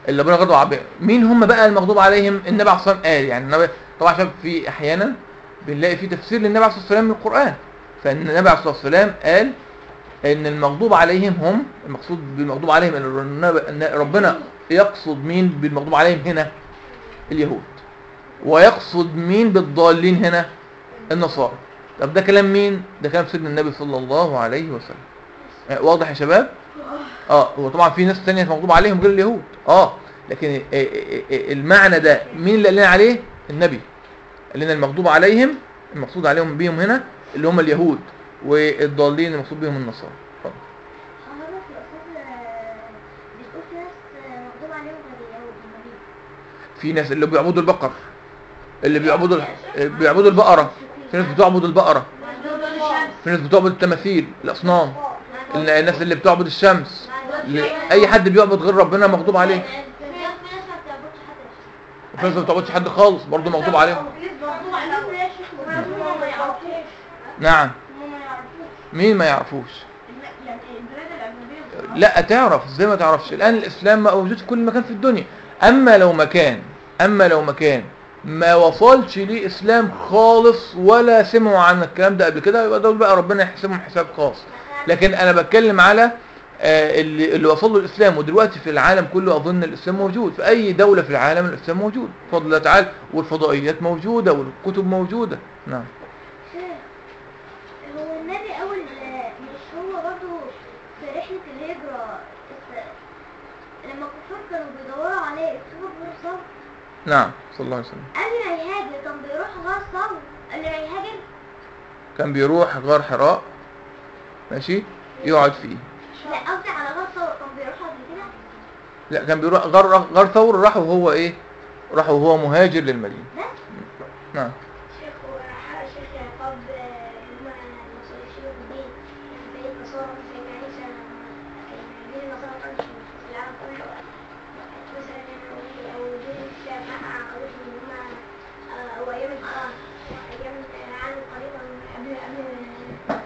اللي ربنا غضب عليهم مين هم بقى المغضوب عليهم النبي عليه الصلاه والسلام قال يعني النبي طبعا شوف في احيانا بنلاقي في تفسير للنبي عليه الصلاه والسلام من القران فالنبي عليه الصلاه والسلام قال ان المغضوب عليهم هم المقصود بالمغضوب عليهم ان النبي- ان ربنا يقصد مين بالمغضوب عليهم هنا اليهود ويقصد مين بالضالين هنا النصارى طب ده كلام مين ده كلام سيدنا النبي صلى الله عليه وسلم آه، واضح يا شباب اه هو طبعا في ناس تانية مغضوب عليهم غير اليهود اه لكن آه، آه، آه، المعنى ده مين اللي قال لنا عليه النبي قال لنا المغضوب عليهم المقصود عليهم بيهم هنا اللي هم اليهود والضالين المقصود بهم النصارى اتفضل. حضرتك يا أستاذ آه، بتقول في ناس آه، مغضوب عليهم غير اليهود هم مين؟ في ناس اللي بيعبدوا البقر اللي بيعبدوا ال- بيعبدوا البقرة في ناس بتعبد البقرة في ناس بتعبد التماثيل الأصنام ال- الناس اللي بتعبد الشمس اللي- أي حد بيعبد غير ربنا مغضوب عليه في ناس في ناس ما بتعبدش حد نفسها وفي ناس ما بتعبدش حد خالص برضه مغضوب عليهم في ناس مغضوب عليهم يا شيخ هم ما يعرفوش نعم هم ما يعرفوش مين ما يعرفوش يعني البلاد الأجنبية لا تعرف ازاي ما تعرفش الآن الإسلام موجود في كل مكان في الدنيا أما لو مكان أما لو مكان ما وصلش ليه إسلام خالص ولا سمعوا عن الكلام ده قبل كده يبقى دول بقى ربنا يحسبهم حساب خاص لكن أنا بتكلم على آه، اللي, اللي وصل له الإسلام ودلوقتي في العالم كله أظن الإسلام موجود في أي دولة في العالم الإسلام موجود بفضل الله تعالى والفضائيات موجودة والكتب موجودة نعم هو النبي أول مش هو برضه في رحلة الهجرة است- لما الكفار كانوا بيدوروا عليه اكتبوا غير صبر نعم صلى الله عليه وسلم قبل ما يهاجر كان بيروح غير صبر قبل ما يهاجر كان بيروح غار حراء ماشي يقعد فيه لا قصدي على غير صبر كان بيروح قبل كده لا كان بيروح غار غار ثور راح وهو ايه راح وهو مهاجر للمدينة بس نعم شيخ شيخ يعقوب هم المصريين الدين زي النصارى سيدنا عيسى دين النصارى كانش في العالم كله مثلا او دين الاسلام مع قضيه ان هم او ايام القران ايام العالم قريبا قبل قبل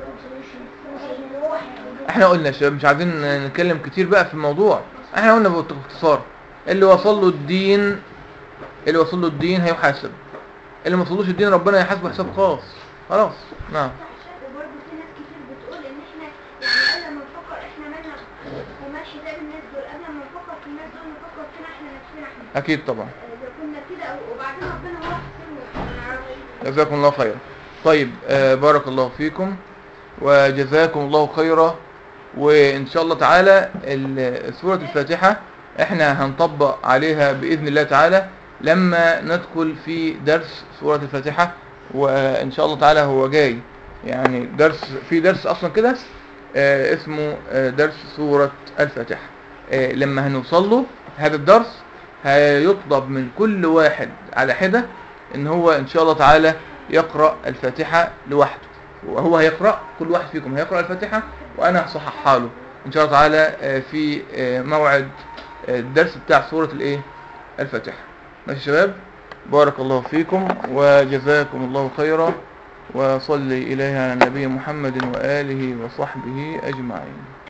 قبل نوح احنا قلنا يا شباب مش عايزين نتكلم كتير بقى في الموضوع احنا قلنا باختصار اللي وصل له الدين اللي وصل له الدين هيحاسب اللي ما وصلوش الدين ربنا يحاسبه حساب خاص خلاص نعم وبرضه في ناس كتير بتقول ان احنا يعني قبل ما نفكر احنا مالنا ومال حساب الناس دول قبل ما نفكر في الناس دول نفكر فينا احنا نفسنا احنا اكيد طبعا اذا كنا كده وبعدين ربنا هو يحسبنا ما نعرفش جزاكم الله خيرا طيب آه بارك الله فيكم وجزاكم الله خيرا وإن شاء الله تعالى ال- سورة الفاتحة احنا هنطبق عليها بإذن الله تعالى لما ندخل في درس سورة الفاتحة وإن شاء الله تعالى هو جاي يعني درس في درس أصلا كده آه اسمه آه درس سورة الفاتحة آه لما هنوصل له هذا الدرس هيطلب من كل واحد على حدة ان هو ان شاء الله تعالى يقرأ الفاتحة لوحده وهو هيقرأ كل واحد فيكم هيقرأ الفاتحة وانا هصححها له ان شاء الله تعالى آه، في آه، موعد آه، الدرس بتاع سورة الايه الفاتحة ماشي يا شباب بارك الله فيكم وجزاكم الله خيرا وصلي إليها على النبي محمد وآله وصحبه أجمعين